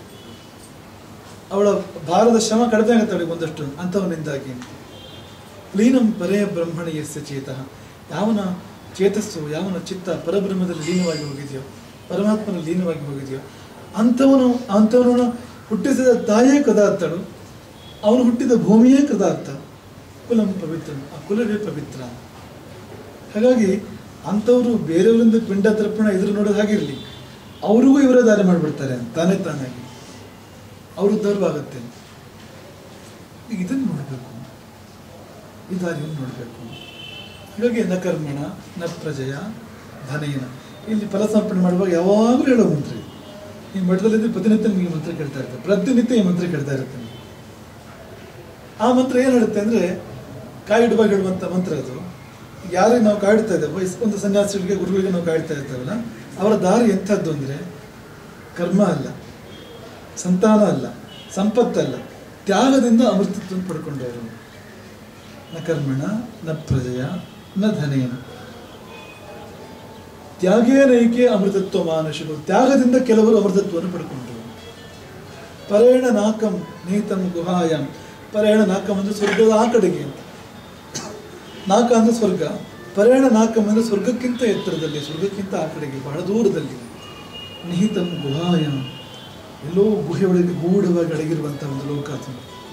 ಅವಳ ಭಾರದ ಶ್ರಮ ಕಡಿಮೆ ಆಗುತ್ತೆ ಅವಳಿಗೆ ಒಂದಷ್ಟು ಅಂಥವನಿಂದಾಗಿ ಲೀನಂ ಪರೇ ಬ್ರಹ್ಮಣ ಯಸ್ಯ ಚೇತಃ ಯಾವನ ಚೇತಸ್ಸು ಯಾವನ ಚಿತ್ತ ಪರಬ್ರಹ್ಮದಲ್ಲಿ ಲೀನವಾಗಿ ಹೋಗಿದೆಯೋ ಪರಮಾತ್ಮನಲ್ಲಿ ಲೀನವಾಗಿ ಹೋಗಿದೆಯೋ ಅಂಥವನು ಅಂಥವನು ಹುಟ್ಟಿಸಿದ ತಾಯೇ ಕದಾರ್ಥಳು ಅವನು ಹುಟ್ಟಿದ ಭೂಮಿಯೇ ಕದಾರ್ಥ ಕುಲಂ ಪವಿತ್ರ ಆ ಕುಲವೇ ಪವಿತ್ರ ಹಾಗಾಗಿ ಅಂಥವರು ಬೇರೆಯವರಿಂದ ಪಿಂಡ ತರ್ಪಣ ಎದುರು ನೋಡೋದು ಹಾಗಿರಲಿ ಅವ್ರಿಗೂ ಇವರೇ ದಾರಿ ಮಾಡಿಬಿಡ್ತಾರೆ ತಾನೇ ತಾನಾಗಿ ಅವ್ರ ಉದ್ಧಾರವೂ ಆಗುತ್ತೆ ಈಗ ಇದನ್ನು ನೋಡಬೇಕು ಈ ದಾರಿಯನ್ನು ನೋಡಬೇಕು ಹಾಗಾಗಿ ನ ಕರ್ಮಣ ನ ಪ್ರಜೆಯ ಧನೇನ ಇಲ್ಲಿ ಫಲಸಂಪಣೆ ಮಾಡುವಾಗ ಯಾವಾಗಲೂ ಹೇಳೋ ಮಂತ್ರ ಇದು. ಈ ಮಠದಲ್ಲಿ ಪ್ರತಿನಿತ್ಯ ನಿಮಗೆ ಮಂತ್ರ ಕೇಳ್ತಾ ಇರ್ತಾರೆ ಪ್ರತಿನಿತ್ಯ ಈ ಮಂತ್ರ ಕೇಳ್ತಾ ಇರುತ್ತೆ ನಿಮಗೆ. ಆ ಮಂತ್ರ ಏನು ಹೇಳುತ್ತೆ ಅಂದರೆ ಕಾಯಿಡುವಾಗ ಹೇಳುವಂಥ ಮಂತ್ರ ಅದು ಯಾರಿಗೆ ನಾವು ಕಾಯ್ಡ್ತಾ ಇದ್ದೇವೆ ಇಸ್- ಒಂದು ಸನ್ಯಾಸಿಗಳಿಗೆ ಗುರುಗಳಿಗೆ ನಾವು ಕಾಯ್ಡ್ತಾ ಇರ್ತೇವಲ್ಲ ಅವರ ದಾರಿ ಎಂಥದ್ದು ಅಂದರೆ ಕರ್ಮ ಅಲ್ಲ ಸಂತಾನ ಅಲ್ಲ ಸಂಪತ್ತಲ್ಲ ತ್ಯಾಗದಿಂದ ಅಮೃತತ್ವವನ್ನು ಪಡ್ಕೊಂಡವರು ನ ಕರ್ಮಣ ನ ಪ್ರಜೆಯ ನ ಧನೇನ ತ್ಯಾಗೇನೈಕೆ ಅಮೃತತ್ವ ಮಾನುಷರು ತ್ಯಾಗದಿಂದ ಕೆಲವರು ಅಮೃತತ್ವವನ್ನು ಪಡ್ಕೊಂಡರು ಪರೇಣ ನಾಕಂ ನೀತಂ ಗುಹಾಯಂ ಪರೇಣ ನಾಕಂ ಅಂದ್ರೆ ಸ್ವರ್ಗದ ಆ ಕಡೆಗೆ ಅಂತ ನಾಕ ಅಂದ್ರೆ ಸ್ವರ್ಗ ಪರೇಣ ನಾಕಂ ಅಂದ್ರೆ ಸ್ವರ್ಗಕ್ಕಿಂತ ಎತ್ತರದಲ್ಲಿ ಸ್ವರ್ಗಕ್ಕಿಂತ ಆ ಕಡೆಗೆ ಬಹಳ ದೂರದಲ್ಲಿ ನಿಹಿತಂ ಗುಹಾಯಂ ಎಲ್ಲೋ ಗುಹೆಯೊಳಗೆ ಗೂಢವಾಗಿ ಅಡಗಿರುವಂಥ ಒಂದು ಲೋಕ ಅದು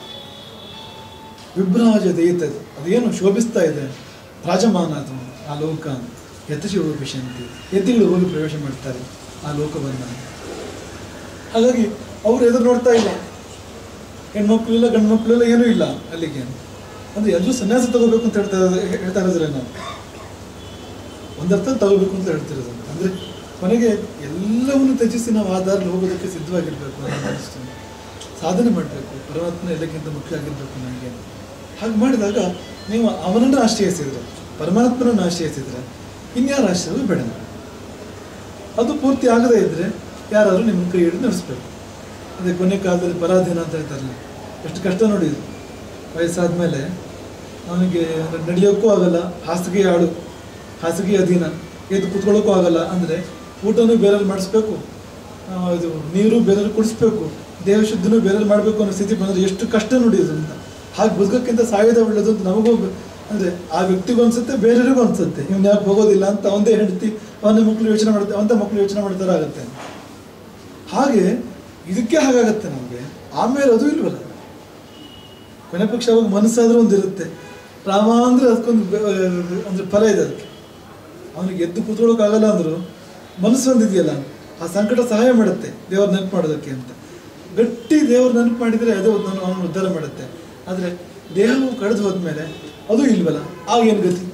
ವಿಭ್ರಾಜ ದೇತದ್ ಅದೇನು ಶೋಭಿಸ್ತಾ ಇದೆ ರಾಜಮಾನ ಅದು ಆ ಲೋಕ ಯಥಶೋಭಿಷಂತಿ ಯತಿಗಳು ಹೋಗಿ ಪ್ರವೇಶ ಮಾಡ್ತಾರೆ ಆ ಲೋಕವನ್ನು ಹಾಗಾಗಿ ಅವರು ಎದುರು ನೋಡ್ತಾ ಇಲ್ಲ ಹೆಣ್ಮಕ್ಳು ಇಲ್ಲ ಗಂಡು ಮಕ್ಕಳು ಇಲ್ಲ ಏನೂ ಇಲ್ಲ ಅಲ್ಲಿಗೆ ಅಂದ್ರೆ ಎಲ್ಲರೂ ಸನ್ಯಾಸ ತಗೋಬೇಕು ಅಂತ ಹೇಳ್ತಾ ಇರೋದು- ಹೇಳ್ತಾ ಇರೋದ್ರೆ ನಾವು ಒಂದರ್ಥ ತಗೋಬೇಕು ಅಂತ ಹೇಳ್ತಿರೋದು ಅಂದ್ರೆ ಕೊನೆಗೆ ಎಲ್ಲವನ್ನು ತ್ಯಜಿಸಿ ನಾವು ಆಧಾರಲ್ಲಿ ಹೋಗೋದಕ್ಕೆ ಸಿದ್ಧವಾಗಿರ್ಬೇಕು ಅನ್ನೋದು ಅನಿಸ್ತು ಸಾಧನೆ ಮಾಡಬೇಕು ಪರಮಾತ್ಮ ಎಲ್ಲಕ್ಕಿಂತ ಮುಖ್ಯ ಆಗಿರ್ಬೇಕು ನನಗೆ ಹಾಗೆ ಮಾಡಿದಾಗ ನೀವು ಅವನನ್ನು ಆಶ್ರಯಿಸಿದ್ರೆ ಪರಮಾತ್ಮನನ್ನು ಆಶ್ರಯಿಸಿದ್ರೆ ಇನ್ಯಾರ ಆಶ್ರಯವೂ ಬೇಡ ನಮಗೆ. ಅದು ಪೂರ್ತಿ ಆಗದೇ ಇದ್ದರೆ ಯಾರಾದರೂ ನಿಮ್ಮ ಕೈ ಹಿಡಿದು ನಡೆಸ್ಬೇಕು ಅದೇ ಕೊನೆ ಕಾಲದಲ್ಲಿ ಪರಾಧೀನ ಅಂತ ಹೇಳ್ತಾರಲ್ಲ ಎಷ್ಟು ಕಷ್ಟ ನೋಡಿ ಇದು ವಯಸ್ಸಾದ ಮೇಲೆ ಅವನಿಗೆ ನಡೆಯೋಕ್ಕೂ ಆಗಲ್ಲ ಹಾಸಿಗೆ ಆಳು ಹಾಸಿಗೆ ಅಧೀನ ಎದ್ದು ಕುತ್ಕೊಳ್ಳೋಕ್ಕೂ ಆಗಲ್ಲ ಅಂದರೆ ಊಟನೂ ಬೇರೆಯವ್ರು ಮಾಡಿಸ್ಬೇಕು ಆ, ಇದು ನೀರು ಬೇರೆಯವ್ರು ಕುಡಿಸ್ಬೇಕು ದೇಹ ಶುದ್ಧಿನೂ ಬೇರೆಯವ್ರು ಮಾಡಬೇಕು ಅನ್ನೋ ಸ್ಥಿತಿ ಬಂದರೆ ಎಷ್ಟು ಕಷ್ಟ ನೋಡಿ ಇದು ಅಂತ ಹಾಗೆ ಬದುಕೋಕ್ಕಿಂತ ಸಾಯೋದೇ ಒಳ್ಳೇದು ಅಂತ ನಮಗೂ ಅಂದರೆ ಆ ವ್ಯಕ್ತಿಗೂ ಅನ್ಸುತ್ತೆ ಬೇರೆಯವ್ರಿಗೂ ಅನ್ಸುತ್ತೆ ಇವ್ನು ಯಾಕೆ ಹೋಗೋದಿಲ್ಲ ಅಂತ ಒಂದೇ ಹೆಂಡತಿ ಅವನ ಮಕ್ಕಳು ಯೋಚನೆ ಮಾಡ್ತಾರೆ ಅವಂತ ಮಕ್ಕಳು ಯೋಚನೆ ಮಾಡ್ತಾರೆ ಆಗುತ್ತೆ ಹಾಗೆ ಇದಕ್ಕೆ ಹಾಗಾಗತ್ತೆ ನಮಗೆ ಆಮೇಲೆ ಅದು ಇಲ್ವಲ್ಲ ಕೊನೆ ಪಕ್ಷ ಅವಾಗ ಮನಸ್ಸಾದ್ರೂ ಒಂದು ಇರುತ್ತೆ ರಾಮ ಅಂದರೆ ಅದಕ್ಕೊಂದು ಬೆ- ಅಂದ್ರೆ ಫಲ ಇದೆ ಅದಕ್ಕೆ ಅವನಿಗೆ ಎದ್ದು ಕೂತ್ಕೊಳ್ಳೋಕ್ಕಾಗಲ್ಲ ಅಂದ್ರು ಮನಸ್ಸು ಒಂದಿದೆಯಲ್ಲ ಆ ಸಂಕಟ ಸಹಾಯ ಮಾಡುತ್ತೆ ದೇವ್ರ ನೆನಪು ಮಾಡೋದಕ್ಕೆ ಅಂತ ಗಟ್ಟಿ ದೇವ್ರ ನೆನಪು ಮಾಡಿದರೆ ಅದು ನಾನು ಅವನು ಉದ್ಧಾರ ಮಾಡುತ್ತೆ ಆದರೆ ದೇಹವು ಕಳೆದು ಹೋದ್ಮೇಲೆ ಅದು ಇಲ್ವಲ್ಲ ಆಗೇನು ಗತಿ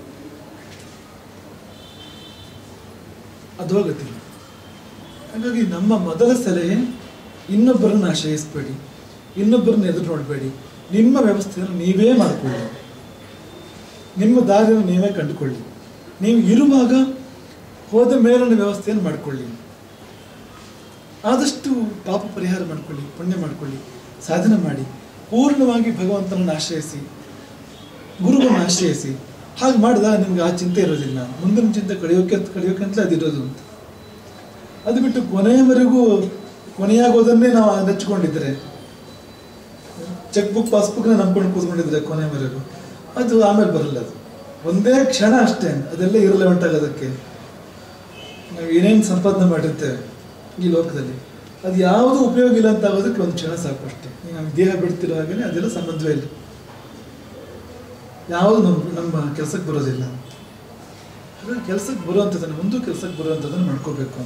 ಅದು ಗತಿ ಹಾಗಾಗಿ ನಮ್ಮ ಮೊದಲ ಸಲಹೆ ಇನ್ನೊಬ್ಬರನ್ನ ಆಶ್ರಯಿಸಬೇಡಿ ಇನ್ನೊಬ್ಬರನ್ನ ಎದುರು ನೋಡಬೇಡಿ ನಿಮ್ಮ ವ್ಯವಸ್ಥೆಯನ್ನು ನೀವೇ ಮಾಡಿಕೊಳ್ಳಿ ನಿಮ್ಮ ದಾರಿಯನ್ನು ನೀವೇ ಕಂಡುಕೊಳ್ಳಿ ನೀವು ಇರುವಾಗ ಹೋದ ಮೇಲಿನ ವ್ಯವಸ್ಥೆಯನ್ನು ಮಾಡಿಕೊಳ್ಳಿ ಆದಷ್ಟು ಪಾಪ ಪರಿಹಾರ ಮಾಡಿಕೊಳ್ಳಿ ಪುಣ್ಯ ಮಾಡಿಕೊಳ್ಳಿ ಸಾಧನೆ ಮಾಡಿ ಪೂರ್ಣವಾಗಿ ಭಗವಂತನನ್ನು ಆಶ್ರಯಿಸಿ ಗುರುವನ್ನು ಆಶ್ರಯಿಸಿ ಹಾಗೆ ಮಾಡಿದಾಗ ನಿಮ್ಗೆ ಆ ಚಿಂತೆ ಇರೋದಿಲ್ಲ ಮುಂದಿನ ಚಿಂತೆ ಕಳೆಯೋಕೆ ಕಳೆಯೋಕೆ ಅಂತಲೇ ಅದಿರೋದು ಅಂತ ಅದು ಬಿಟ್ಟು ಕೊನೆಯವರೆಗೂ ಕೊನೆಯಾಗೋದನ್ನೇ ನಾವು ನೆಚ್ಚಿಕೊಂಡಿದ್ರೆ ಚೆಕ್ ಬುಕ್ ಪಾಸ್ಬುಕ್ನ ನಂಬ್ಕೊಂಡು ಕೂತ್ಕೊಂಡಿದ್ರೆ ಕೊನೆಯವರೆಗೂ ಅದು ಆಮೇಲೆ ಬರಲ್ಲ ಅದು ಒಂದೇ ಕ್ಷಣ ಅಷ್ಟೇ ಅದೆಲ್ಲ ಇರಲೆವೆಂಟ್ ಆಗೋದಕ್ಕೆ ನಾವು ಏನೇನು ಸಂಪಾದನೆ ಮಾಡಿರ್ತೇವೆ ಈ ಲೋಕದಲ್ಲಿ ಅದು ಯಾವುದು ಉಪಯೋಗ ಇಲ್ಲ ಅಂತ ಆಗೋದಕ್ಕೆ ಒಂದು ಕ್ಷಣ ಸಾಕು ಅಷ್ಟೇ ಈಗ ನಮ್ಮ ದೇಹ ಬಿಡ್ತಿರೋ ಹಾಗೆಯೇ ಅದೆಲ್ಲ ಸಂಬಂಧವೇ ಇಲ್ಲ ಯಾವುದು ನಮ್ಮ ನಮ್ಮ ಕೆಲಸಕ್ಕೆ ಬರೋದಿಲ್ಲ ಹಾಗಾಗಿ ಕೆಲಸಕ್ಕೆ ಬರುವಂಥದ್ದನ್ನು ಮುಂದೆ ಕೆಲಸಕ್ಕೆ ಬರುವಂಥದ್ದನ್ನು ಮಾಡ್ಕೋಬೇಕು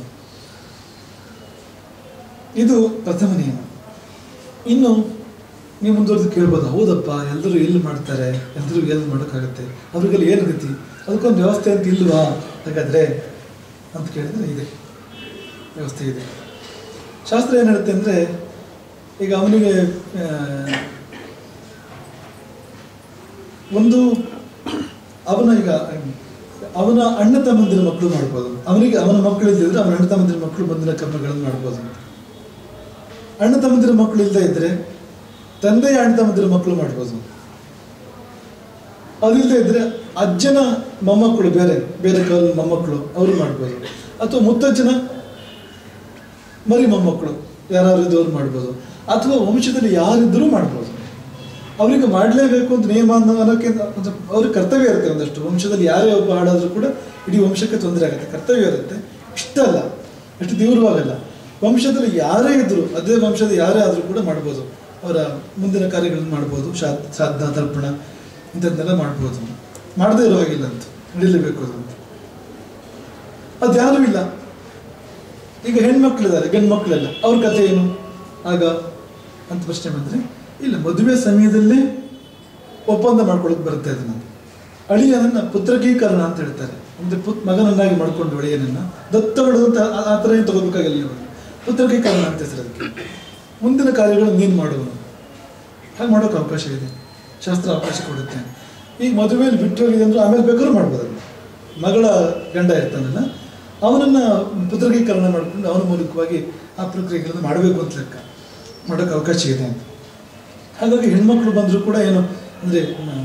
ಇದು ಪ್ರಥಮ ನಿಯಮ ಇನ್ನು ನೀವು ಮುಂದುವರೆದು ಕೇಳ್ಬೋದು ಹೌದಪ್ಪ ಎಲ್ಲರೂ ಎಲ್ಲಿ ಮಾಡ್ತಾರೆ ಎಲ್ಲರೂ ಎಲ್ಲಿ ಮಾಡೋಕ್ಕಾಗತ್ತೆ ಅವ್ರಿಗೆಲ್ಲ ಏನು ಗತಿ ಅದಕ್ಕೊಂದು ವ್ಯವಸ್ಥೆ ಅಂತ ಇಲ್ವಾ ಹಾಗಾದ್ರೆ ಅಂತ ಕೇಳಿದ್ರೆ ಇದೆ ವ್ಯವಸ್ಥೆ ಇದೆ ಶಾಸ್ತ್ರ ಏನು ಹೇಳುತ್ತೆ ಅಂದರೆ ಈಗ ಅವನಿಗೆ ಆ, ಒಂದು ಅವನ ಈಗ ಅವನ ಅಣ್ಣ ತಮ್ಮಂದಿರ ಮಕ್ಕಳು ಮಾಡ್ಬೋದು ಅವನಿಗೆ ಅವನ ಮಕ್ಕಳು ಇದ್ದಿದ್ರೆ ಅವನ ಅಣ್ಣ ತಮ್ಮಂದಿರ ಮಕ್ಕಳು ಬಂದಿನ ಕರ್ಮಗಳನ್ನು ಮಾಡ್ಬೋದು ಅಣ್ಣ ತಮ್ಮಂದಿರ ಮಕ್ಕಳು ಇಲ್ಲದೆ ಇದ್ರೆ ತಂದೆಯ ಅಣ್ಣ ತಮ್ಮಂದಿರ ಮಕ್ಕಳು ಮಾಡ್ಬೋದು ಅದಿಲ್ಲದೆ ಇದ್ರೆ ಅಜ್ಜನ ಮೊಮ್ಮಕ್ಕಳು ಬೇರೆ ಬೇರೆ ಕಾಲ ಮೊಮ್ಮಕ್ಕಳು ಅವರು ಮಾಡ್ಬೋದು ಅಥವಾ ಮುತ್ತಜ್ಜನ ಮರಿ ಮೊಮ್ಮಕ್ಕಳು ಯಾರು ಇದ್ದವ್ರು ಮಾಡ್ಬೋದು ಅಥವಾ ವಂಶದಲ್ಲಿ ಯಾರಿದ್ದರೂ ಮಾಡ್ಬೋದು ಅವರಿಗೆ ಮಾಡಲೇಬೇಕು ಅಂತ ನಿಯಮ ಅನ್ನೋ ಅನ್ನೋಕ್ಕಿಂತ ಒಂದು ಅವ್ರಿಗೆ ಕರ್ತವ್ಯ ಇರುತ್ತೆ ಒಂದಷ್ಟು ವಂಶದಲ್ಲಿ ಯಾರೇ ಒಬ್ಬ ಹಾಡಾದ್ರೂ ಕೂಡ ಇಡೀ ವಂಶಕ್ಕೆ ತೊಂದರೆ ಆಗುತ್ತೆ ಕರ್ತವ್ಯ ಇರುತ್ತೆ ಇಷ್ಟ ಅಲ್ಲ ಅಷ್ಟು ತೀವ್ರವಾಗಲ್ಲ ವಂಶದಲ್ಲಿ ಯಾರೇ ಇದ್ರು ಅದೇ ವಂಶದ ಯಾರೇ ಆದರೂ ಕೂಡ ಮಾಡ್ಬೋದು ಅವರ ಮುಂದಿನ ಕಾರ್ಯಗಳನ್ನು ಮಾಡ್ಬೋದು ಶಾದ್ ಶ್ರಾದ್ದ ತರ್ಪಣ ಇಂಥದ್ದನ್ನೆಲ್ಲ ಮಾಡ್ಬೋದು ಮಾಡದೇ ಇರೋ ಹಾಗಿಲ್ಲ ಅಂತ ನಡೀಲೇಬೇಕು ಅದು ಅಂತ ಅದು ಯಾರೂ ಇಲ್ಲ ಈಗ ಹೆಣ್ಮಕ್ಳಿದ್ದಾರೆ ಗಂಡು ಮಕ್ಕಳೆಲ್ಲ ಅವ್ರ ಕಥೆ ಏನು ಆಗ ಅಂತ ಪ್ರಶ್ನೆ ಬಂದ್ರೆ ಇಲ್ಲ ಮದುವೆ ಸಮಯದಲ್ಲೇ ಒಪ್ಪಂದ ಮಾಡ್ಕೊಳಕ್ ಬರುತ್ತೆ ಅದನ್ನ ಅಳಿಯನನ್ನ ಪುತ್ರಕೀಕರಣ ಅಂತ ಹೇಳ್ತಾರೆ ಅಂದ್ರೆ ಪುತ್ ಮಗನನ್ನಾಗಿ ಮಾಡ್ಕೊಂಡು ಅಳಿಯನನ್ನ ದತ್ತ ಅಂತ ಆ- ಆ ಥರ ಏನು ತಗೋಬೇಕಾಗಿಲ್ಲ ಇವಾಗ ಪುತ್ರಕೀಕರಣ ಅಂತ ಹೆಸರು ಅದಕ್ಕೆ ಮುಂದಿನ ಕಾರ್ಯಗಳನ್ನು ನೀನು ಮಾಡುವನು ಹಾಗೆ ಮಾಡೋಕೆ ಅವಕಾಶ ಇದೆ ಶಾಸ್ತ್ರ ಅವಕಾಶ ಕೊಡುತ್ತೆ ಈಗ ಮದುವೆಯಲ್ಲಿ ಬಿಟ್ಟು ಹೋಗಿದೆ ಅಂದ್ರೆ ಆಮೇಲೆ ಬೇಕಾದ್ರೂ ಮಾಡ್ಬೋದು ಅದನ್ನ. ಮಗಳ ಗಂಡ ಇರ್ತಾನಲ್ಲ ಅವನನ್ನ ಪುತ್ರಕೀಕರಣ ಮಾಡಿಕೊಂಡು ಅವನ ಮೂಲಕವಾಗಿ ಆ ಪ್ರಕ್ರಿಯೆಗಳನ್ನು ಮಾಡಬೇಕು ಅಂತ ಲೆಕ್ಕ ಮಾಡೋಕೆ ಅವಕಾಶ ಇದೆ ಅಂತ ಹಾಗಾಗಿ ಹೆಣ್ಮಕ್ಳು ಬಂದರೂ ಕೂಡ ಏನು ಅಂದರೆ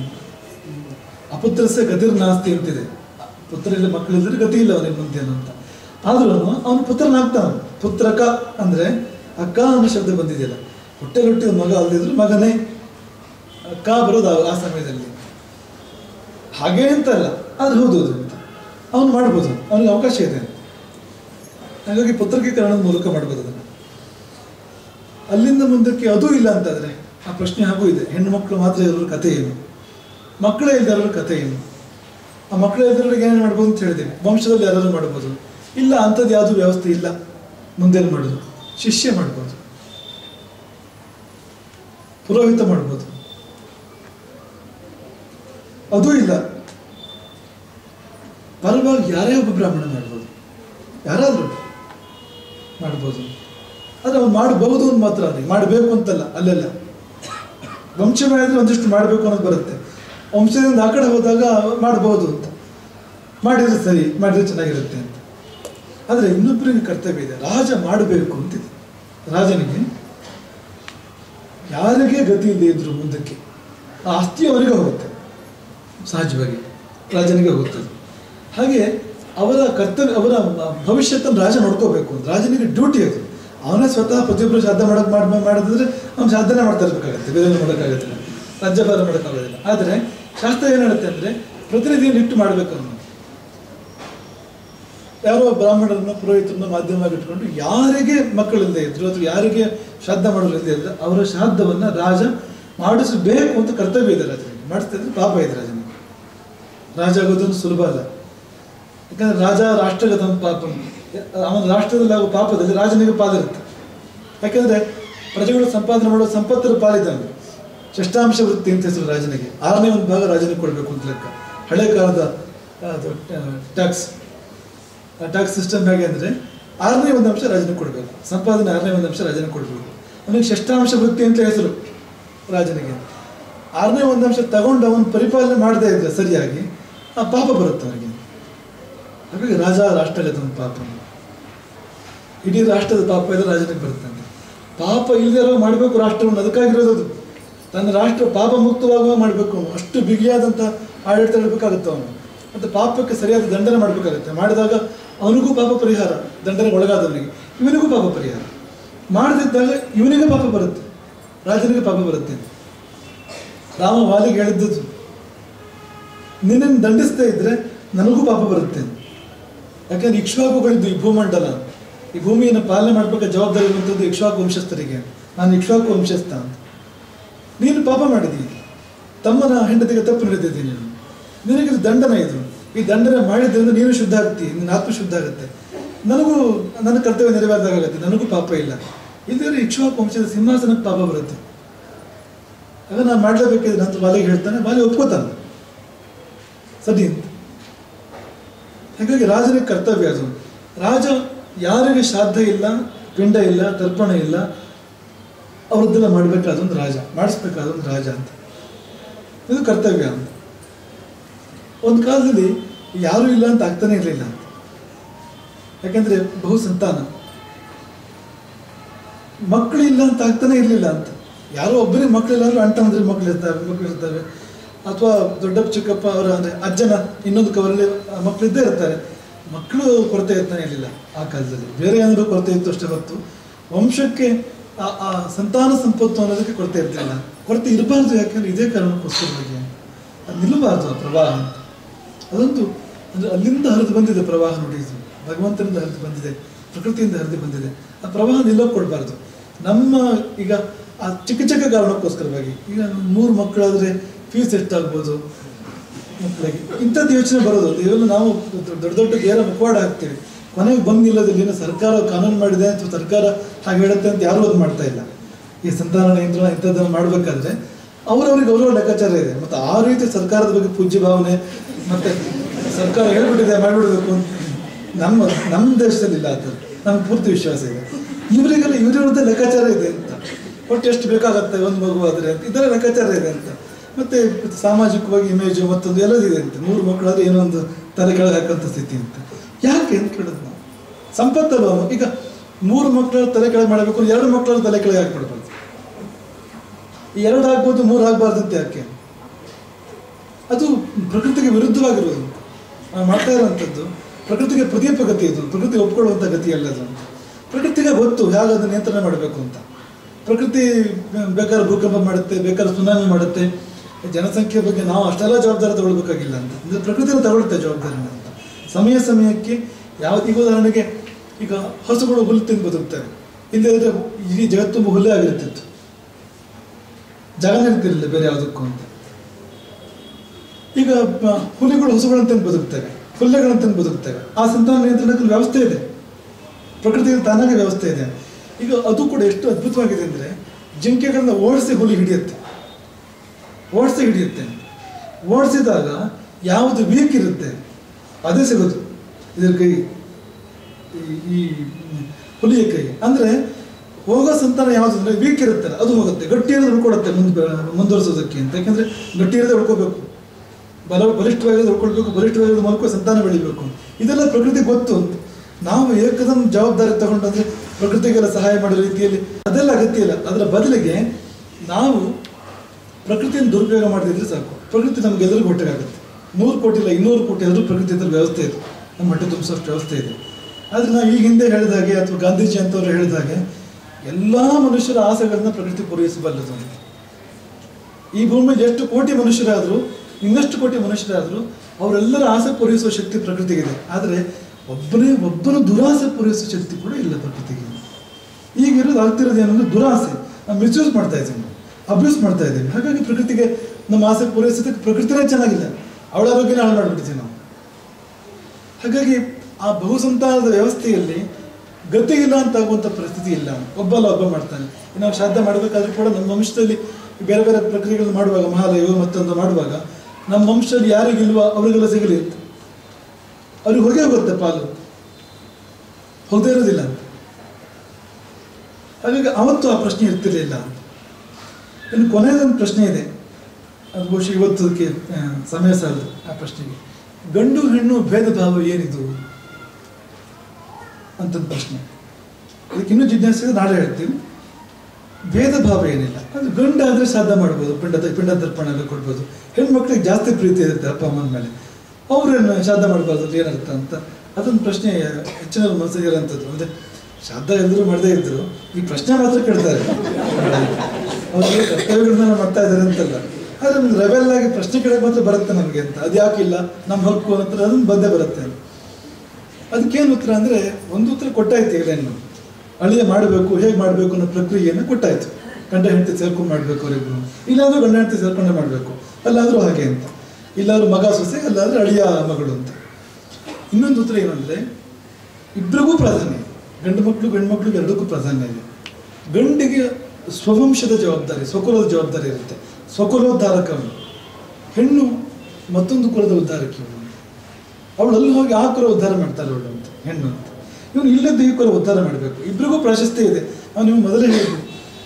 ಅಪುತ್ರಸ್ಯ ಗತಿರ್ ನಾಸ್ತಿ ಅಂತಿದೆ ಪುತ್ರ ಇಲ್ಲ ಮಕ್ಕಳಿದ್ರೆ ಗತಿ ಇಲ್ಲ ಅವನಿಗೆ ಮುಂದೆ ಅಂತ ಆದ್ರೂ ಅವನು ಪುತ್ರನಾಗ್ತಾನ ಪುತ್ರಕ ಅಂದರೆ ಅಕ್ಕ ಅನ್ನೋ ಶಬ್ದ ಬಂದಿದೆಯಲ್ಲ ಹೊಟ್ಟೆ ಹುಟ್ಟಿ ಒಂದು ಮಗ ಅಲ್ದಿದ್ರು ಮಗನೇ ಅಕ್ಕ ಬರೋದು ಆ- ಆ ಸಮಯದಲ್ಲಿ ಹಾಗೆ ಅಂತಲ್ಲ ಆದ್ರೆ ಹೌದು ಹೌದು ಅಂತ ಅವನು ಮಾಡ್ಬೋದು ಅವನಿಗೆ ಅವಕಾಶ ಇದೆ ಹಾಗಾಗಿ ಪುತ್ರಕೀಕರಣದ ಮೂಲಕ ಮಾಡ್ಬೋದು ಅದನ್ನು ಅಲ್ಲಿಂದ ಮುಂದಕ್ಕೆ ಅದೂ ಇಲ್ಲ ಅಂತಾದ್ರೆ ಆ ಪ್ರಶ್ನೆ ಹಾಗೂ ಇದೆ ಹೆಣ್ಣು ಮಕ್ಕಳು ಮಾತ್ರ ಇರೋರ ಕಥೆ ಏನು ಮಕ್ಕಳೇ ಇಲ್ದಿರೋರ ಕಥೆ ಏನು ಆ ಮಕ್ಕಳು ಇಲ್ದಿರೋರಿಗೆ ಏನೇನು ಮಾಡ್ಬೋದು ಅಂತ ಹೇಳಿದ್ದೇನೆ ವಂಶದಲ್ಲಿ ಯಾರಾದ್ರೂ ಮಾಡ್ಬೋದು ಇಲ್ಲ ಅಂಥದ್ದು ಯಾವುದು ವ್ಯವಸ್ಥೆ ಇಲ್ಲ ಮುಂದೇನು ಮಾಡೋದು ಶಿಷ್ಯ ಮಾಡ್ಬೋದು ಪುರೋಹಿತ ಮಾಡ್ಬೋದು ಅದೂ ಇಲ್ಲ ಪರವಾಗಿ ಯಾರೇ ಒಬ್ಬ ಬ್ರಾಹ್ಮಣ ಮಾಡ್ಬೋದು ಯಾರಾದರೂ ಮಾಡ್ಬೋದು ಆದರೆ ಅವ್ನು ಮಾಡಬಹುದು ಅಂತ ಮಾತ್ರ ಅದೇ ಮಾಡಬೇಕು ಅಂತಲ್ಲ ಅಲ್ಲೆಲ್ಲ ವಂಶವೇ ಆದರೆ ಒಂದಿಷ್ಟು ಮಾಡಬೇಕು ಅನ್ನೋದು ಬರುತ್ತೆ ವಂಶದಿಂದ ಆ ಕಡೆ ಹೋದಾಗ ಮಾಡಬಹುದು ಅಂತ ಮಾಡಿದ್ರೆ ಸರಿ ಮಾಡಿದ್ರೆ ಚೆನ್ನಾಗಿರುತ್ತೆ ಅಂತ ಆದರೆ ಇನ್ನೊಬ್ಬರಿಗೆ ಕರ್ತವ್ಯ ಇದೆ ರಾಜ ಮಾಡಬೇಕು ಅಂತಿದೆ ರಾಜನಿಗೆ ಯಾರಿಗೆ ಗತಿ ಇಲ್ಲದೆ ಇದ್ರು ಮುಂದಕ್ಕೆ ಆ ಆಸ್ತಿ ಅವನಿಗೆ ಹೋಗುತ್ತೆ ಸಹಜವಾಗಿ ರಾಜನಿಗೆ ಹೋಗ್ತದೆ ಹಾಗೆ ಅವರ ಕರ್ತವ್ಯ ಅವರ ಭವಿಷ್ಯತ್ತನ್ನು ರಾಜ ನೋಡ್ಕೋಬೇಕು ಅಂತ ರಾಜನಿಗೆ ಡ್ಯೂಟಿ ಅದು ಅವನೇ ಸ್ವತಃ ಪ್ರತಿಯೊಬ್ಬರು ಶ್ರಾದ್ದ ಮಾಡಕ್ ಮಾಡಿ ಮಾಡಿದ್ರೆ ಅವ್ನು ಶ್ರಾದ್ದನೆ ಮಾಡ್ತಾ ಇರಬೇಕಾಗತ್ತೆ ಬೇರೆ ಏನು ಮಾಡೋಕ್ಕಾಗತ್ತಿಲ್ಲ ರಾಜ್ಯಭಾರ ಮಾಡೋಕ್ಕಾಗೋದಿಲ್ಲ ಆದರೆ ಶಾಸ್ತ್ರ ಏನು ಹೇಳುತ್ತೆ ಅಂದರೆ ಪ್ರತಿನಿಧಿಯನ್ನು ಇಟ್ಟು ಮಾಡಬೇಕು ಅನ್ನೋ ಯಾರೋ ಬ್ರಾಹ್ಮಣರನ್ನ ಪುರೋಹಿತರನ್ನ ಮಾಧ್ಯಮವಾಗಿ ಇಟ್ಕೊಂಡು ಯಾರಿಗೆ ಮಕ್ಕಳಿಲ್ಲದೆ ಇದ್ರು ಅಥವಾ ಯಾರಿಗೆ ಶ್ರಾದ್ದ ಮಾಡೋರಿಲ್ಲದೆ ಇದ್ರೆ ಅವರ ಶ್ರಾದ್ದವನ್ನ ರಾಜ ಮಾಡಿಸಬೇಕು ಅಂತ ಕರ್ತವ್ಯ ಇದೆ ರಾಜನಿಗೆ ಮಾಡಿಸ್ತಾ ಇದ್ರೆ ಪಾಪ ಇದೆ ರಾಜನಿಗೆ ರಾಜ ಆಗೋದೊಂದು ಸುಲಭ ಅಲ್ಲ ಯಾಕಂದ್ರೆ ರಾಜ ರಾಷ್ಟ್ರಗತ ಪಾಪ ಅವನ ರಾಷ್ಟ್ರದಲ್ಲಿ ಆಗುವ ಪಾಪದಲ್ಲಿ ರಾಜನಿಗೆ ಪಾಲಿರುತ್ತೆ ಯಾಕಂದ್ರೆ ಪ್ರಜೆಗಳು ಸಂಪಾದನೆ ಮಾಡೋ ಸಂಪತ್ತರ ಪಾಲಿದ್ದಾನೆ ಷಷ್ಟಾಂಶ ವೃತ್ತಿ ಅಂತ ಹೆಸರು ರಾಜನಿಗೆ ಆರನೇ ಒಂದು ಭಾಗ ರಾಜನಿಗೆ ಕೊಡಬೇಕು ಅಂತ ಲೆಕ್ಕ ಹಳೆ ಕಾಲದ ಅದು ಟ್ಯಾಕ್ಸ್ ಟ್ಯಾಕ್ಸ್ ಸಿಸ್ಟಮ್ ಹೇಗೆ ಅಂದರೆ ಆರನೇ ಒಂದು ಅಂಶ ರಾಜನಿಗೆ ಕೊಡಬೇಕು ಸಂಪಾದನೆ ಆರನೇ ಒಂದು ಅಂಶ ರಾಜನಿಗೆ ಕೊಡಬೇಕು ಅವನಿಗೆ ಷಷ್ಟಾಂಶ ವೃತ್ತಿ ಅಂತ ಹೆಸರು ರಾಜನಿಗೆ ಆರನೇ ಒಂದು ಅಂಶ ತಗೊಂಡು ಅವನು ಪರಿಪಾಲನೆ ಮಾಡದೇ ಇದ್ರೆ ಸರಿಯಾಗಿ ಆ ಪಾಪ ಬರುತ್ತೆ ಅವನಿಗೆ ಹಾಗಾಗಿ ರಾಜ ರಾಷ್ಟ್ರಗತ ಒಂದು ಪಾಪ ಇಡೀ ರಾಷ್ಟ್ರದ ಪಾಪ ಎಲ್ಲ ರಾಜನಿಗೆ ಬರುತ್ತಂತೆ ಪಾಪ ಇಲ್ಲದೆ ಇರೋ ಮಾಡಬೇಕು ರಾಷ್ಟ್ರವನ್ನು ಅದಕ್ಕಾಗಿರೋದು ಅದು ತನ್ನ ರಾಷ್ಟ್ರ ಪಾಪ ಮುಕ್ತವಾಗುವ ಮಾಡಬೇಕು ಅವನು ಅಷ್ಟು ಬಿಗಿಯಾದಂಥ ಆಡಳಿತ ಇಡಬೇಕಾಗುತ್ತೆ ಅವನು ಮತ್ತು ಪಾಪಕ್ಕೆ ಸರಿಯಾದ ದಂಡನೆ ಮಾಡಬೇಕಾಗುತ್ತೆ ಮಾಡಿದಾಗ ಅವನಿಗೂ ಪಾಪ ಪರಿಹಾರ ದಂಡನೆಗೆ ಒಳಗಾದವನಿಗೆ ಇವನಿಗೂ ಪಾಪ ಪರಿಹಾರ ಮಾಡದಿದ್ದಾಗ ಇವನಿಗೆ ಪಾಪ ಬರುತ್ತೆ ರಾಜನಿಗೆ ಪಾಪ ಬರುತ್ತೆ ರಾಮ ವಾಲಿಗೆ ಹೇಳಿದ್ದದ್ದು ನಿನ್ನನ್ನು ದಂಡಿಸ್ತಾ ಇದ್ರೆ ನನಗೂ ಪಾಪ ಬರುತ್ತೆ ಯಾಕಂದ್ರೆ ಇಕ್ಷ್ವಾಕುಗಳಿದ್ದು ಈ ಭೂಮಂಡಲ ಈ ಭೂಮಿಯನ್ನು ಪಾಲನೆ ಮಾಡಬೇಕಾದ ಜವಾಬ್ದಾರಿ ಇರುವಂಥದ್ದು ಇಕ್ಷ್ವಾಕು ವಂಶಸ್ಥರಿಗೆ ನಾನು ಇಕ್ಷ್ವಾಕು ವಂಶಸ್ಥ ಅಂತ ನೀನು ಪಾಪ ಮಾಡಿದ್ದೀನಿ ತಮ್ಮನ ಹೆಂಡತಿಗೆ ತಪ್ಪು ನಡೆದಿದ್ದೀನಿ ನೀನು ನಿನಗೆ ಇದು ದಂಡನ ಇದು ಈ ದಂಡನೆ ಮಾಡಿದ್ರಿಂದ ನೀನು ಶುದ್ಧ ಆಗ್ತೀಯ ನಿನ್ನ ಆತ್ಮ ಶುದ್ಧ ಆಗುತ್ತೆ ನನಗೂ ನನ್ನ ಕರ್ತವ್ಯ ನೆರವೇರಿದಾಗುತ್ತೆ ನನಗೂ ಪಾಪ ಇಲ್ಲ ಇಲ್ಲದ್ರೆ ಇಕ್ಷ್ವಾಕು ವಂಶದ ಸಿಂಹಾಸನಕ್ಕೆ ಪಾಪ ಬರುತ್ತೆ ಆಗ ನಾನು ಮಾಡಲೇಬೇಕಿದ್ರೆ ಅಂತ ಬಾಲಿಗೆ ಹೇಳ್ತಾನೆ ಬಾಲಿ ಒಪ್ಕೋತಾನೆ ಸರಿ ಅಂತ ಹಾಗಾಗಿ ರಾಜನಿಗೆ ಕರ್ತವ್ಯ ಅದು ರಾಜ ಯಾರಿಗೆ ಶ್ರಾದ್ದ ಇಲ್ಲ ಪಿಂಡ ಇಲ್ಲ ತರ್ಪಣ ಇಲ್ಲ ಅವ್ರದ್ದೆಲ್ಲ ಮಾಡಬೇಕಾದೊಂದು ರಾಜ ಮಾಡಿಸ್ಬೇಕಾದೊಂದು ರಾಜ ಅಂತ ಇದು ಕರ್ತವ್ಯ ಅಂತ ಒಂದು ಕಾಲದಲ್ಲಿ ಯಾರೂ ಇಲ್ಲ ಅಂತ ಆಗ್ತಾನೆ ಇರಲಿಲ್ಲ ಅಂತ ಯಾಕಂದ್ರೆ ಬಹು ಸಂತಾನ ಮಕ್ಕಳು ಇಲ್ಲ ಅಂತ ಆಗ್ತಾನೆ ಇರಲಿಲ್ಲ ಅಂತ ಯಾರೋ ಒಬ್ಬರಿಗೆ ಮಕ್ಕಳಿಲ್ಲ ಅಂದ್ರೆ ಅಂಟ ಅಂದ್ರೆ ಮಕ್ಕಳು ಇರ್ತವೆ ಮಕ್ಕಳು ಇರ್ತವೆ ಅಥವಾ ದೊಡ್ಡಪ್ಪ ಚಿಕ್ಕಪ್ಪ ಅವರ ಅಂದರೆ ಅಜ್ಜನ ಇನ್ನೊಂದು ಕವರಲ್ಲಿ ಮಕ್ಕಳಿದ್ದೇ ಇರ್ತಾರೆ ಮಕ್ಕಳು ಕೊರತೆ ಇರ್ತಾನೆ ಇರಲಿಲ್ಲ ಆ ಕಾಲದಲ್ಲಿ ಬೇರೆ ಏನಾದರೂ ಕೊರತೆ ಇತ್ತು ಅಷ್ಟೇ ಹೊತ್ತು ವಂಶಕ್ಕೆ ಆ ಆ ಸಂತಾನ ಸಂಪತ್ತು ಅನ್ನೋದಕ್ಕೆ ಕೊರತೆ ಇರ್ತಿಲ್ಲ ಕೊರತೆ ಇರಬಾರ್ದು ಯಾಕಂದ್ರೆ ಇದೇ ಕಾರಣಕ್ಕೋಸ್ಕರವಾಗಿ ಅದು ನಿಲ್ಲಬಾರ್ದು ಆ ಪ್ರವಾಹ ಅಂತ ಅದೊಂದು ಅಂದರೆ ಅಲ್ಲಿಂದ ಹರಿದು ಬಂದಿದೆ ಪ್ರವಾಹ ನೋಡಿ ಇದು ಭಗವಂತನಿಂದ ಹರಿದು ಬಂದಿದೆ ಪ್ರಕೃತಿಯಿಂದ ಹರಿದು ಬಂದಿದೆ ಆ ಪ್ರವಾಹ ನಿಲ್ಲೋಕೆ ಕೊಡಬಾರ್ದು ನಮ್ಮ ಈಗ ಆ ಚಿಕ್ಕ ಚಿಕ್ಕ ಕಾರಣಕ್ಕೋಸ್ಕರವಾಗಿ ಈಗ ಮೂರು ಮಕ್ಕಳಾದರೆ ಫೀಸ್ ಎಷ್ಟಾಗ್ಬೋದು ಮಕ್ಕಳಿಗೆ ಇಂಥದ್ದು ಯೋಚನೆ ಬರೋದು ಇವೆಲ್ಲ ನಾವು ದೊಡ್ಡ ದೊಡ್ಡ ಬೇರೆ ಮುಖವಾಡ ಹಾಕ್ತೀವಿ ಕೊನೆಗೆ ಬಂದು ನಿಲ್ಲೋದಿಲ್ಲ ಇನ್ನು ಸರ್ಕಾರ ಕಾನೂನು ಮಾಡಿದೆ ಅಥವಾ ಸರ್ಕಾರ ಹಾಗೆ ಹೇಳುತ್ತೆ ಅಂತ ಯಾರೂ ಅದು ಮಾಡ್ತಾ ಇಲ್ಲ ಈ ಸಂತಾನ ನಿಯಂತ್ರಣ ಇಂಥದ್ದನ್ನು ಮಾಡಬೇಕಾದ್ರೆ ಅವರವ್ರಿಗೆ ಅವರವ್ರ ಲೆಕ್ಕಾಚಾರ ಇದೆ ಮತ್ತು ಆ ರೀತಿ ಸರ್ಕಾರದ ಬಗ್ಗೆ ಪೂಜ್ಯ ಭಾವನೆ ಮತ್ತು ಸರ್ಕಾರ ಹೇಳ್ಬಿಟ್ಟಿದೆ ಮಾಡಿಬಿಡ್ಬೇಕು ಅಂತ ನಮ್ಮ ನಮ್ಮ ದೇಶದಲ್ಲಿ ಇಲ್ಲ ಆ ಥರ ನಮ್ಗೆ ಪೂರ್ತಿ ವಿಶ್ವಾಸ ಇದೆ ಇವರಿಗೆಲ್ಲ ಇವರಿವ್ರದ್ದೇ ಲೆಕ್ಕಾಚಾರ ಇದೆ ಅಂತ ಒಟ್ಟು ಎಷ್ಟು ಬೇಕಾಗತ್ತೆ ಒಂದು ಮಗು ಆದರೆ ಅಂತ ಇದರ ಲೆಕ್ಕಾಚಾರ ಇದೆ ಅಂತ ಮತ್ತೆ ಸಾಮಾಜಿಕವಾಗಿ ಇಮೇಜು ಮತ್ತೊಂದು ಎಲ್ಲದಿದೆ ಅಂತ ಮೂರು ಮಕ್ಕಳಾದ್ರೆ ಏನೋ ಒಂದು ತಲೆ ಕೆಳಗೆ ಹಾಕಂತ ಸ್ಥಿತಿ ಅಂತ ಯಾಕೆ ಅಂತ ಕೇಳೋದು ನಾವು ಸಂಪತ್ತಲ್ವ ಈಗ ಮೂರು ಮಕ್ಕಳ ತಲೆ ಕೆಳಗೆ ಮಾಡಬೇಕು ಅಂದ್ರೆ ಎರಡು ಮಕ್ಕಳ ತಲೆ ಕೆಳಗೆ ಹಾಕ್ಬಿಡ್ಬಾರ್ದು ಈ ಎರಡು ಆಗ್ಬೋದು ಮೂರು ಆಗ್ಬಾರ್ದು ಅಂತ ಯಾಕೆ ಅದು ಪ್ರಕೃತಿಗೆ ವಿರುದ್ಧವಾಗಿರೋದು ನಾವು ಮಾಡ್ತಾ ಇರುವಂಥದ್ದು ಪ್ರಕೃತಿಗೆ ಪ್ರದೀಪ ಗತಿ ಇದು ಪ್ರಕೃತಿ ಒಪ್ಕೊಳ್ಳುವಂಥ ಗತಿ ಅಲ್ಲ ಅದು ಪ್ರಕೃತಿಗೆ ಗೊತ್ತು ಹೇಗೆ ಅದನ್ನು ನಿಯಂತ್ರಣ ಮಾಡಬೇಕು ಅಂತ ಪ್ರಕೃತಿ ಬೇಕಾದ್ರೆ ಭೂಕಂಪ ಮಾಡುತ್ತೆ ಬೇಕಾದ್ರೆ ಸುನಾಮಿ ಮಾಡುತ್ತೆ ಜನಸಂಖ್ಯೆ ಬಗ್ಗೆ ನಾವು ಅಷ್ಟೆಲ್ಲ ಜವಾಬ್ದಾರಿ ತಗೊಳ್ಬೇಕಾಗಿಲ್ಲ ಅಂತ ಅಂದರೆ ಪ್ರಕೃತಿನ ತಗೊಳುತ್ತೆ ಜವಾಬ್ದಾರಿನ ಅಂತ ಸಮಯ ಸಮಯಕ್ಕೆ ಯಾವ ಈಗ ಉದಾಹರಣೆಗೆ ಈಗ ಹಸುಗಳು ಹುಲ್ಲು ತಿಂದು ಬದುಕ್ತವೆ ಇಲ್ಲದಿದ್ರೆ ಇಡೀ ಜಗತ್ತು ಹುಲ್ಲೇ ಆಗಿರ್ತಿತ್ತು ಜಾಗ ಇರ್ತಿರಲಿಲ್ಲ ಬೇರೆ ಯಾವುದಕ್ಕೂ ಅಂತ ಈಗ ಪ- ಹುಲಿಗಳು ಹಸುಗಳಂತ ಬದುಕ್ತವೆ ಹುಲ್ಲೆಗಳಂತ ಬದುಕ್ತವೆ ಆ ಸಂತಾನ ನಿಯಂತ್ರಣಕ್ಕೆ ವ್ಯವಸ್ಥೆ ಇದೆ ಪ್ರಕೃತಿಯಲ್ಲಿ ತಾನಾಗೆ ವ್ಯವಸ್ಥೆ ಇದೆ ಈಗ ಅದು ಕೂಡ ಎಷ್ಟು ಅದ್ಭುತವಾಗಿದೆ ಅಂದರೆ ಜಿಂಕೆಗಳನ್ನ ಓಡಿಸಿ ಹುಲಿ ಹಿಡಿಯುತ್ತೆ ಓಡಿಸಿ ಹಿಡಿಯುತ್ತೆ ಓಡಿಸಿದಾಗ ಯಾವುದು ವೀಕ್ ಇರುತ್ತೆ ಅದೇ ಸಿಗೋದು ಇದ್ರ ಕೈ ಈ- ಈ ಹುಲಿಯ ಕೈ ಅಂದರೆ ಹೋಗೋ ಸಂತಾನ ಯಾವುದು ಅಂದರೆ ವೀಕ್ ಇರುತ್ತೆ ಅದು ಹೋಗುತ್ತೆ ಗಟ್ಟಿ ಇರೋದು ಉಳ್ಕೊಡುತ್ತೆ ಮುಂದೆ ಮುಂದುವರಿಸೋದಕ್ಕೆ ಅಂತ ಯಾಕೆಂದರೆ ಗಟ್ಟಿ ಇರೋದೇ ಉಳ್ಕೋಬೇಕು ಬಲ ಬಲಿಷ್ಠವಾಗಿ ಉಳ್ಕೊಳ್ಬೇಕು ಬಲಿಷ್ಠವಾಗಿ ಮೂಲಕ ಸಂತಾನ ಬೆಳಿಬೇಕು ಇದೆಲ್ಲ ಪ್ರಕೃತಿ ಗೊತ್ತು ಅಂತ ನಾವು ಏಕದಂ ಜವಾಬ್ದಾರಿ ತಗೊಂಡಂದ್ರೆ ಪ್ರಕೃತಿಗೆಲ್ಲ ಸಹಾಯ ಮಾಡೋ ರೀತಿಯಲ್ಲಿ ಅದೆಲ್ಲ ಅಗತ್ಯ ಇಲ್ಲ ಅದರ ಬದಲಿಗೆ ನಾವು ಪ್ರಕೃತಿಯನ್ನು ದುರುಪಯೋಗ ಮಾಡದಿದ್ರೆ ಸಾಕು ಪ್ರಕೃತಿ ನಮ್ಗೆ ಎದುರು ಕೊಟ್ಟಾಗುತ್ತೆ ನೂರು ಕೋಟಿ ಇಲ್ಲ ಇನ್ನೂರು ಕೋಟಿ ಆದರೂ ಪ್ರಕೃತಿ ಹತ್ರ ವ್ಯವಸ್ಥೆ ಇದೆ ನಮ್ಮ ಹೊಟ್ಟೆ ತುಂಬಿಸೋಷ್ಟು ವ್ಯವಸ್ಥೆ ಇದೆ ಆದರೆ ನಾವು ಈ ಹಿಂದೆ ಹೇಳಿದ ಹಾಗೆ ಅಥವಾ ಗಾಂಧೀಜಿ ಅಂತವ್ರು ಹೇಳಿದ ಹಾಗೆ ಎಲ್ಲ ಮನುಷ್ಯರ ಆಸೆಗಳನ್ನ ಪ್ರಕೃತಿ ಪೂರೈಸಬಲ್ಲದು ಅಂತ ಈ ಭೂಮಿಯಲ್ಲಿ ಎಷ್ಟು ಕೋಟಿ ಮನುಷ್ಯರಾದರೂ ಇನ್ನಷ್ಟು ಕೋಟಿ ಮನುಷ್ಯರಾದರೂ ಅವರೆಲ್ಲರ ಆಸೆ ಪೂರೈಸುವ ಶಕ್ತಿ ಪ್ರಕೃತಿಗಿದೆ ಆದರೆ ಒಬ್ಬನೇ ಒಬ್ಬನ ದುರಾಸೆ ಪೂರೈಸುವ ಶಕ್ತಿ ಕೂಡ ಇಲ್ಲ ಪ್ರಕೃತಿಗೆ ಈಗ ಇರೋದು ಆಗ್ತಿರೋದು ಏನಂದ್ರೆ ದುರಾಸೆ ನಾವು ಮಿಸ್ಯೂಸ್ ಮಾಡ್ತಾ ಇದ್ದೀವಿ ನಾವು. ಅಬ್ಯೂಸ್ ಮಾಡ್ತಾ ಇದ್ದೀವಿ ಹಾಗಾಗಿ ಪ್ರಕೃತಿಗೆ ನಮ್ಮ ಆಸೆ ಪೂರೈಸೋದಕ್ಕೆ ಪ್ರಕೃತಿನೇ ಚೆನ್ನಾಗಿಲ್ಲ ಅವಳ ಆರೋಗ್ಯನ ಹಾಳು ಮಾಡಿಬಿಡ್ತೀವಿ ನಾವು ಹಾಗಾಗಿ ಆ ಬಹುಸಂತಾನದ ವ್ಯವಸ್ಥೆಯಲ್ಲಿ ಗತಿ ಇಲ್ಲ ಅಂತ ಆಗುವಂಥ ಪರಿಸ್ಥಿತಿ ಇಲ್ಲ ಒಬ್ಬಲ್ಲ ಒಬ್ಬ ಮಾಡ್ತಾನೆ ಇನ್ನು ನಾವು ಶ್ರಾದ್ದ ಮಾಡಬೇಕಾದ್ರೂ ಕೂಡ ನಮ್ಮ ವಂಶದಲ್ಲಿ ಬೇರೆ ಬೇರೆ ಪ್ರಕ್ರಿಯೆಗಳು ಮಾಡುವಾಗ ಮಹಾಲಯವು ಮತ್ತೊಂದು ಮಾಡುವಾಗ ನಮ್ಮ ವಂಶದಲ್ಲಿ ಯಾರಿಗಿಲ್ವ ಅವರಿಗೆಲ್ಲ ಸಿಗಲಿ ಅಂತ ಅವ್ರಿಗೆ ಹೋಗೇ ಹೋಗುತ್ತೆ ಪಾಲು ಹೋಗದೇ ಇರೋದಿಲ್ಲ ಅಂತ ಹಾಗಾಗಿ ಅವತ್ತು ಆ ಪ್ರಶ್ನೆ ಇರ್ತಿರ್ಲಿಲ್ಲ ಅಂತ ಇನ್ನು ಕೊನೆಯದೊಂದು ಪ್ರಶ್ನೆ ಇದೆ ಅದು ಬಹುಶಃ ಇವತ್ತದಕ್ಕೆ ಆ, ಸಮಯ ಸಾಲದು ಆ ಪ್ರಶ್ನೆಗೆ ಗಂಡು ಹೆಣ್ಣು ಭೇದ ಭಾವ ಏನಿದು ಅಂತದ್ದು ಪ್ರಶ್ನೆ ಅದಕ್ಕೆ ಇನ್ನೂ ಜಿಜ್ಞಾಸೆ ಇದೆ, ನಾಳೆ ಹೇಳ್ತೀನಿ ಭೇದ ಭಾವ ಏನಿಲ್ಲ ಅದು ಗಂಡ ಆದರೆ ಶ್ರಾದ್ದ ಮಾಡ್ಬೋದು ಪಿಂಡ ಪಿಂಡ ತರ್ಪಣ ಎಲ್ಲ ಕೊಡ್ಬೋದು ಹೆಣ್ಮಕ್ಳಿಗೆ ಜಾಸ್ತಿ ಪ್ರೀತಿ ಇರುತ್ತೆ ಅಪ್ಪ ಅಮ್ಮನ ಮೇಲೆ ಅವ್ರೇನು ಶ್ರಾದ್ದ ಮಾಡಬಾರ್ದು ಅಂತ ಏನರ್ಥ ಅಂತ ಅದೊಂದು ಪ್ರಶ್ನೆ ಹೆಚ್ಚಿನ ಮನಸ್ಸಿಗೆ ಇರೋಂಥದ್ದು ಅಂದರೆ ಶ್ರಾದ್ದ ಎಲ್ಲರೂ ಮಾಡದೇ ಇದ್ರು ಈ ಪ್ರಶ್ನೆ ಮಾತ್ರ ಕೇಳ್ತಾರೆ ಅವ್ರಿಗೆ ಕರ್ತವ್ಯಗಳನ್ನ ಮಾಡ್ತಾ ಇದ್ದಾರೆ ಅಂತಲ್ಲ ಆದರೆ ನಮ್ಗೆ ರೆಬೆಲ್ ಆಗಿ ಪ್ರಶ್ನೆ ಕೇಳಕ್ಕೆ ಮಾತ್ರ ಬರುತ್ತೆ ನಮಗೆ ಅಂತ ಅದು ಯಾಕಿಲ್ಲ ನಮ್ಮ ಹಕ್ಕು ಅಂತ ಅದನ್ನು ಬಂದೇ ಬರುತ್ತೆ ಅದಕ್ಕೇನು ಉತ್ತರ ಅಂದರೆ ಒಂದು ಉತ್ತರ ಕೊಟ್ಟಾಯ್ತು ಈಗಲೇನು ಅಳಿಯ ಮಾಡಬೇಕು ಹೇಗೆ ಮಾಡಬೇಕು ಅನ್ನೋ ಪ್ರಕ್ರಿಯೆಯನ್ನು ಕೊಟ್ಟಾಯ್ತು ಗಂಡ ಹೆಂಡತಿ ಸೇರ್ಕೊಂಡು ಮಾಡಬೇಕು ಅವರಿಬ್ರು ಇಲ್ಲಾದರೂ ಗಂಡ ಹೆಂಡತಿ ಸೇರ್ಕೊಂಡೇ ಮಾಡಬೇಕು ಅಲ್ಲಾದರೂ ಹಾಗೆ ಅಂತ ಇಲ್ಲಾದ್ರೂ ಮಗ ಸೊಸೆ ಅಲ್ಲಾದ್ರೆ ಅಳಿಯ ಮಗಳು ಅಂತ ಇನ್ನೊಂದು ಉತ್ತರ ಏನು ಅಂದರೆ ಇಬ್ಬರಿಗೂ ಪ್ರಾಧಾನ್ಯ ಇದೆ ಗಂಡು ಮಕ್ಕಳು ಗಂಡು ಮಕ್ಕಳಿಗೆ ಎರಡಕ್ಕೂ ಪ್ರಾಧಾನ್ಯ ಇದೆ ಗಂಡಿಗೆ ಸ್ವವಂಶದ ಜವಾಬ್ದಾರಿ ಸ್ವಕುಲದ ಜವಾಬ್ದಾರಿ ಇರುತ್ತೆ ಸ್ವಕುಲೋದ್ಧಾರಕ ಅವನು ಹೆಣ್ಣು ಮತ್ತೊಂದು ಕುಲದ ಉದ್ಧಾರಕ್ಕೆ ಅವನು ಅವಳು ಅಲ್ಲಿ ಹೋಗಿ ಆ ಕುಲ ಉದ್ಧಾರ ಮಾಡ್ತಾಳೆ ಅವಳು ಅಂತ ಹೆಣ್ಣು ಅಂತ ಇವನು ಇಲ್ಲದ್ದು ಈ ಕುಲ ಉದ್ಧಾರ ಮಾಡಬೇಕು ಇಬ್ಬರಿಗೂ ಪ್ರಾಶಸ್ತ್ಯ ಇದೆ ಅವನು ನೀವು ಮೊದಲೇ ಹೇಳಿದ್ರು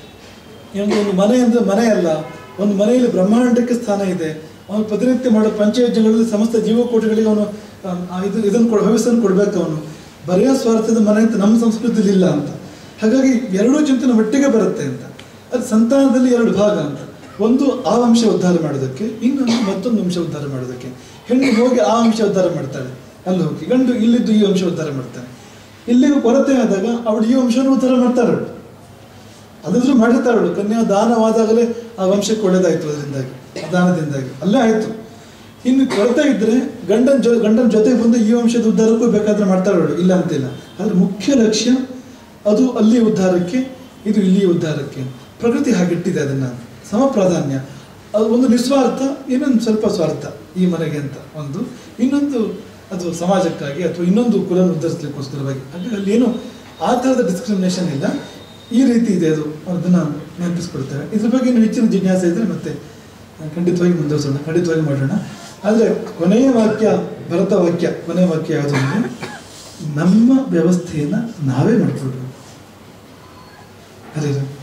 ಇವನು ಒಂದು ಮನೆ ಅಂದರೆ ಮನೆ ಅಲ್ಲ ಒಂದು ಮನೆಯಲ್ಲಿ ಬ್ರಹ್ಮಾಂಡಕ್ಕೆ ಸ್ಥಾನ ಇದೆ ಅವನು ಪ್ರತಿನಿತ್ಯ ಮಾಡೋ ಪಂಚಯಜ್ಞಗಳಲ್ಲಿ ಸಮಸ್ತ ಜೀವಕೋಟಿಗಳಿಗೆ ಅವನು ಆ, ಇದು ಇದನ್ನು ಕೊಡ ಹವಿಸನ್ನು ಕೊಡಬೇಕು ಅವನು ಬರೆಯ ಸ್ವಾರ್ಥದ ಮನೆ ಅಂತ ನಮ್ಮ ಸಂಸ್ಕೃತಿಯಲ್ಲಿ ಇಲ್ಲ ಅಂತ ಹಾಗಾಗಿ ಎರಡೂ ಚಿಂತನೆ ಒಟ್ಟಿಗೆ ಬರುತ್ತೆ ಅಂತ ಅದು ಸಂತಾನದಲ್ಲಿ ಎರಡು ಭಾಗ ಅಂತ ಒಂದು ಆ ಅಂಶ ಉದ್ಧಾರ ಮಾಡೋದಕ್ಕೆ ಇನ್ನೊಂದು ಮತ್ತೊಂದು ಅಂಶ ಉದ್ಧಾರ ಮಾಡೋದಕ್ಕೆ ಹೆಣ್ಣು ಹೋಗಿ ಆ ಅಂಶ ಉದ್ಧಾರ ಮಾಡ್ತಾಳೆ ಅಲ್ಲಿ ಹೋಗಿ ಗಂಡು ಇಲ್ಲಿದ್ದು ಈ ಅಂಶ ಉದ್ಧಾರ ಮಾಡ್ತಾನೆ ಇಲ್ಲಿಗೂ ಕೊರತೆ ಆದಾಗ ಅವಳು ಈ ಅಂಶವನ್ನು ಉದ್ಧಾರ ಮಾಡ್ತಾಳೆ ಅವಳು ಅದಾದ್ರೂ ಮಾಡಿರ್ತಾಳೆ ಅವಳು ಕನ್ಯಾ ದಾನವಾದಾಗಲೇ ಆ ವಂಶಕ್ಕೆ ಒಳ್ಳೇದಾಯ್ತು ಅದರಿಂದಾಗಿ ಆ ದಾನದಿಂದಾಗಿ ಅಲ್ಲೇ ಆಯ್ತು ಇನ್ನು ಕೊರತೆ ಇದ್ರೆ ಗಂಡನ ಜೊ ಗಂಡನ ಜೊತೆಗೆ ಬಂದು ಈ ವಂಶದ ಉದ್ಧಾರಕ್ಕೂ ಬೇಕಾದ್ರೆ ಮಾಡ್ತಾಳೆ ಅವಳು ಇಲ್ಲ ಅಂತಿಲ್ಲ ಆದ್ರೆ ಮುಖ್ಯ ಲಕ್ಷ್ಯ ಅದು ಅಲ್ಲಿ ಉದ್ಧಾರಕ್ಕೆ ಇದು ಇಲ್ಲಿ ಉದ್ಧಾರಕ್ಕೆ ಪ್ರಕೃತಿ ಹಾಗಿಟ್ಟಿದೆ ಅದನ್ನ ಸಮ ಪ್ರಾಧಾನ್ಯ ಅದು ಒಂದು ನಿಸ್ವಾರ್ಥ ಇನ್ನೊಂದು ಸ್ವಲ್ಪ ಸ್ವಾರ್ಥ ಈ ಮನೆಗೆ ಅಂತ ಒಂದು ಇನ್ನೊಂದು ಅದು ಸಮಾಜಕ್ಕಾಗಿ ಅಥವಾ ಇನ್ನೊಂದು ಕುಲ ಉದ್ಧರಿಸಲಿಕ್ಕೋಸ್ಕರವಾಗಿ ಹಾಗಾಗಿ ಅಲ್ಲಿ ಏನು ಆ ಥರದ ಡಿಸ್ಕ್ರಿಮಿನೇಷನ್ ಇಲ್ಲ ಈ ರೀತಿ ಇದೆ ಅದು ಅದನ್ನ ನೆನಪಿಸ್ಕೊಡ್ತೇವೆ ಇದ್ರ ಬಗ್ಗೆ ಇನ್ನು ಹೆಚ್ಚಿನ ಜಿಜ್ಞಾಸೆ ಇದ್ರೆ ಮತ್ತೆ ಖಂಡಿತವಾಗಿ ಮುಂದುವರಿಸೋಣ ಖಂಡಿತವಾಗಿ ಮಾಡೋಣ ಆದರೆ ಕೊನೆಯ ವಾಕ್ಯ ಭರತ ವಾಕ್ಯ ಕೊನೆಯ ವಾಕ್ಯ ಯಾವುದು ಅಂದರೆ ನಮ್ಮ ವ್ಯವಸ್ಥೆಯನ್ನು ನಾವೇ ಮಾಡ್ಕೊಳ್ಬೇಕು ಅದೇ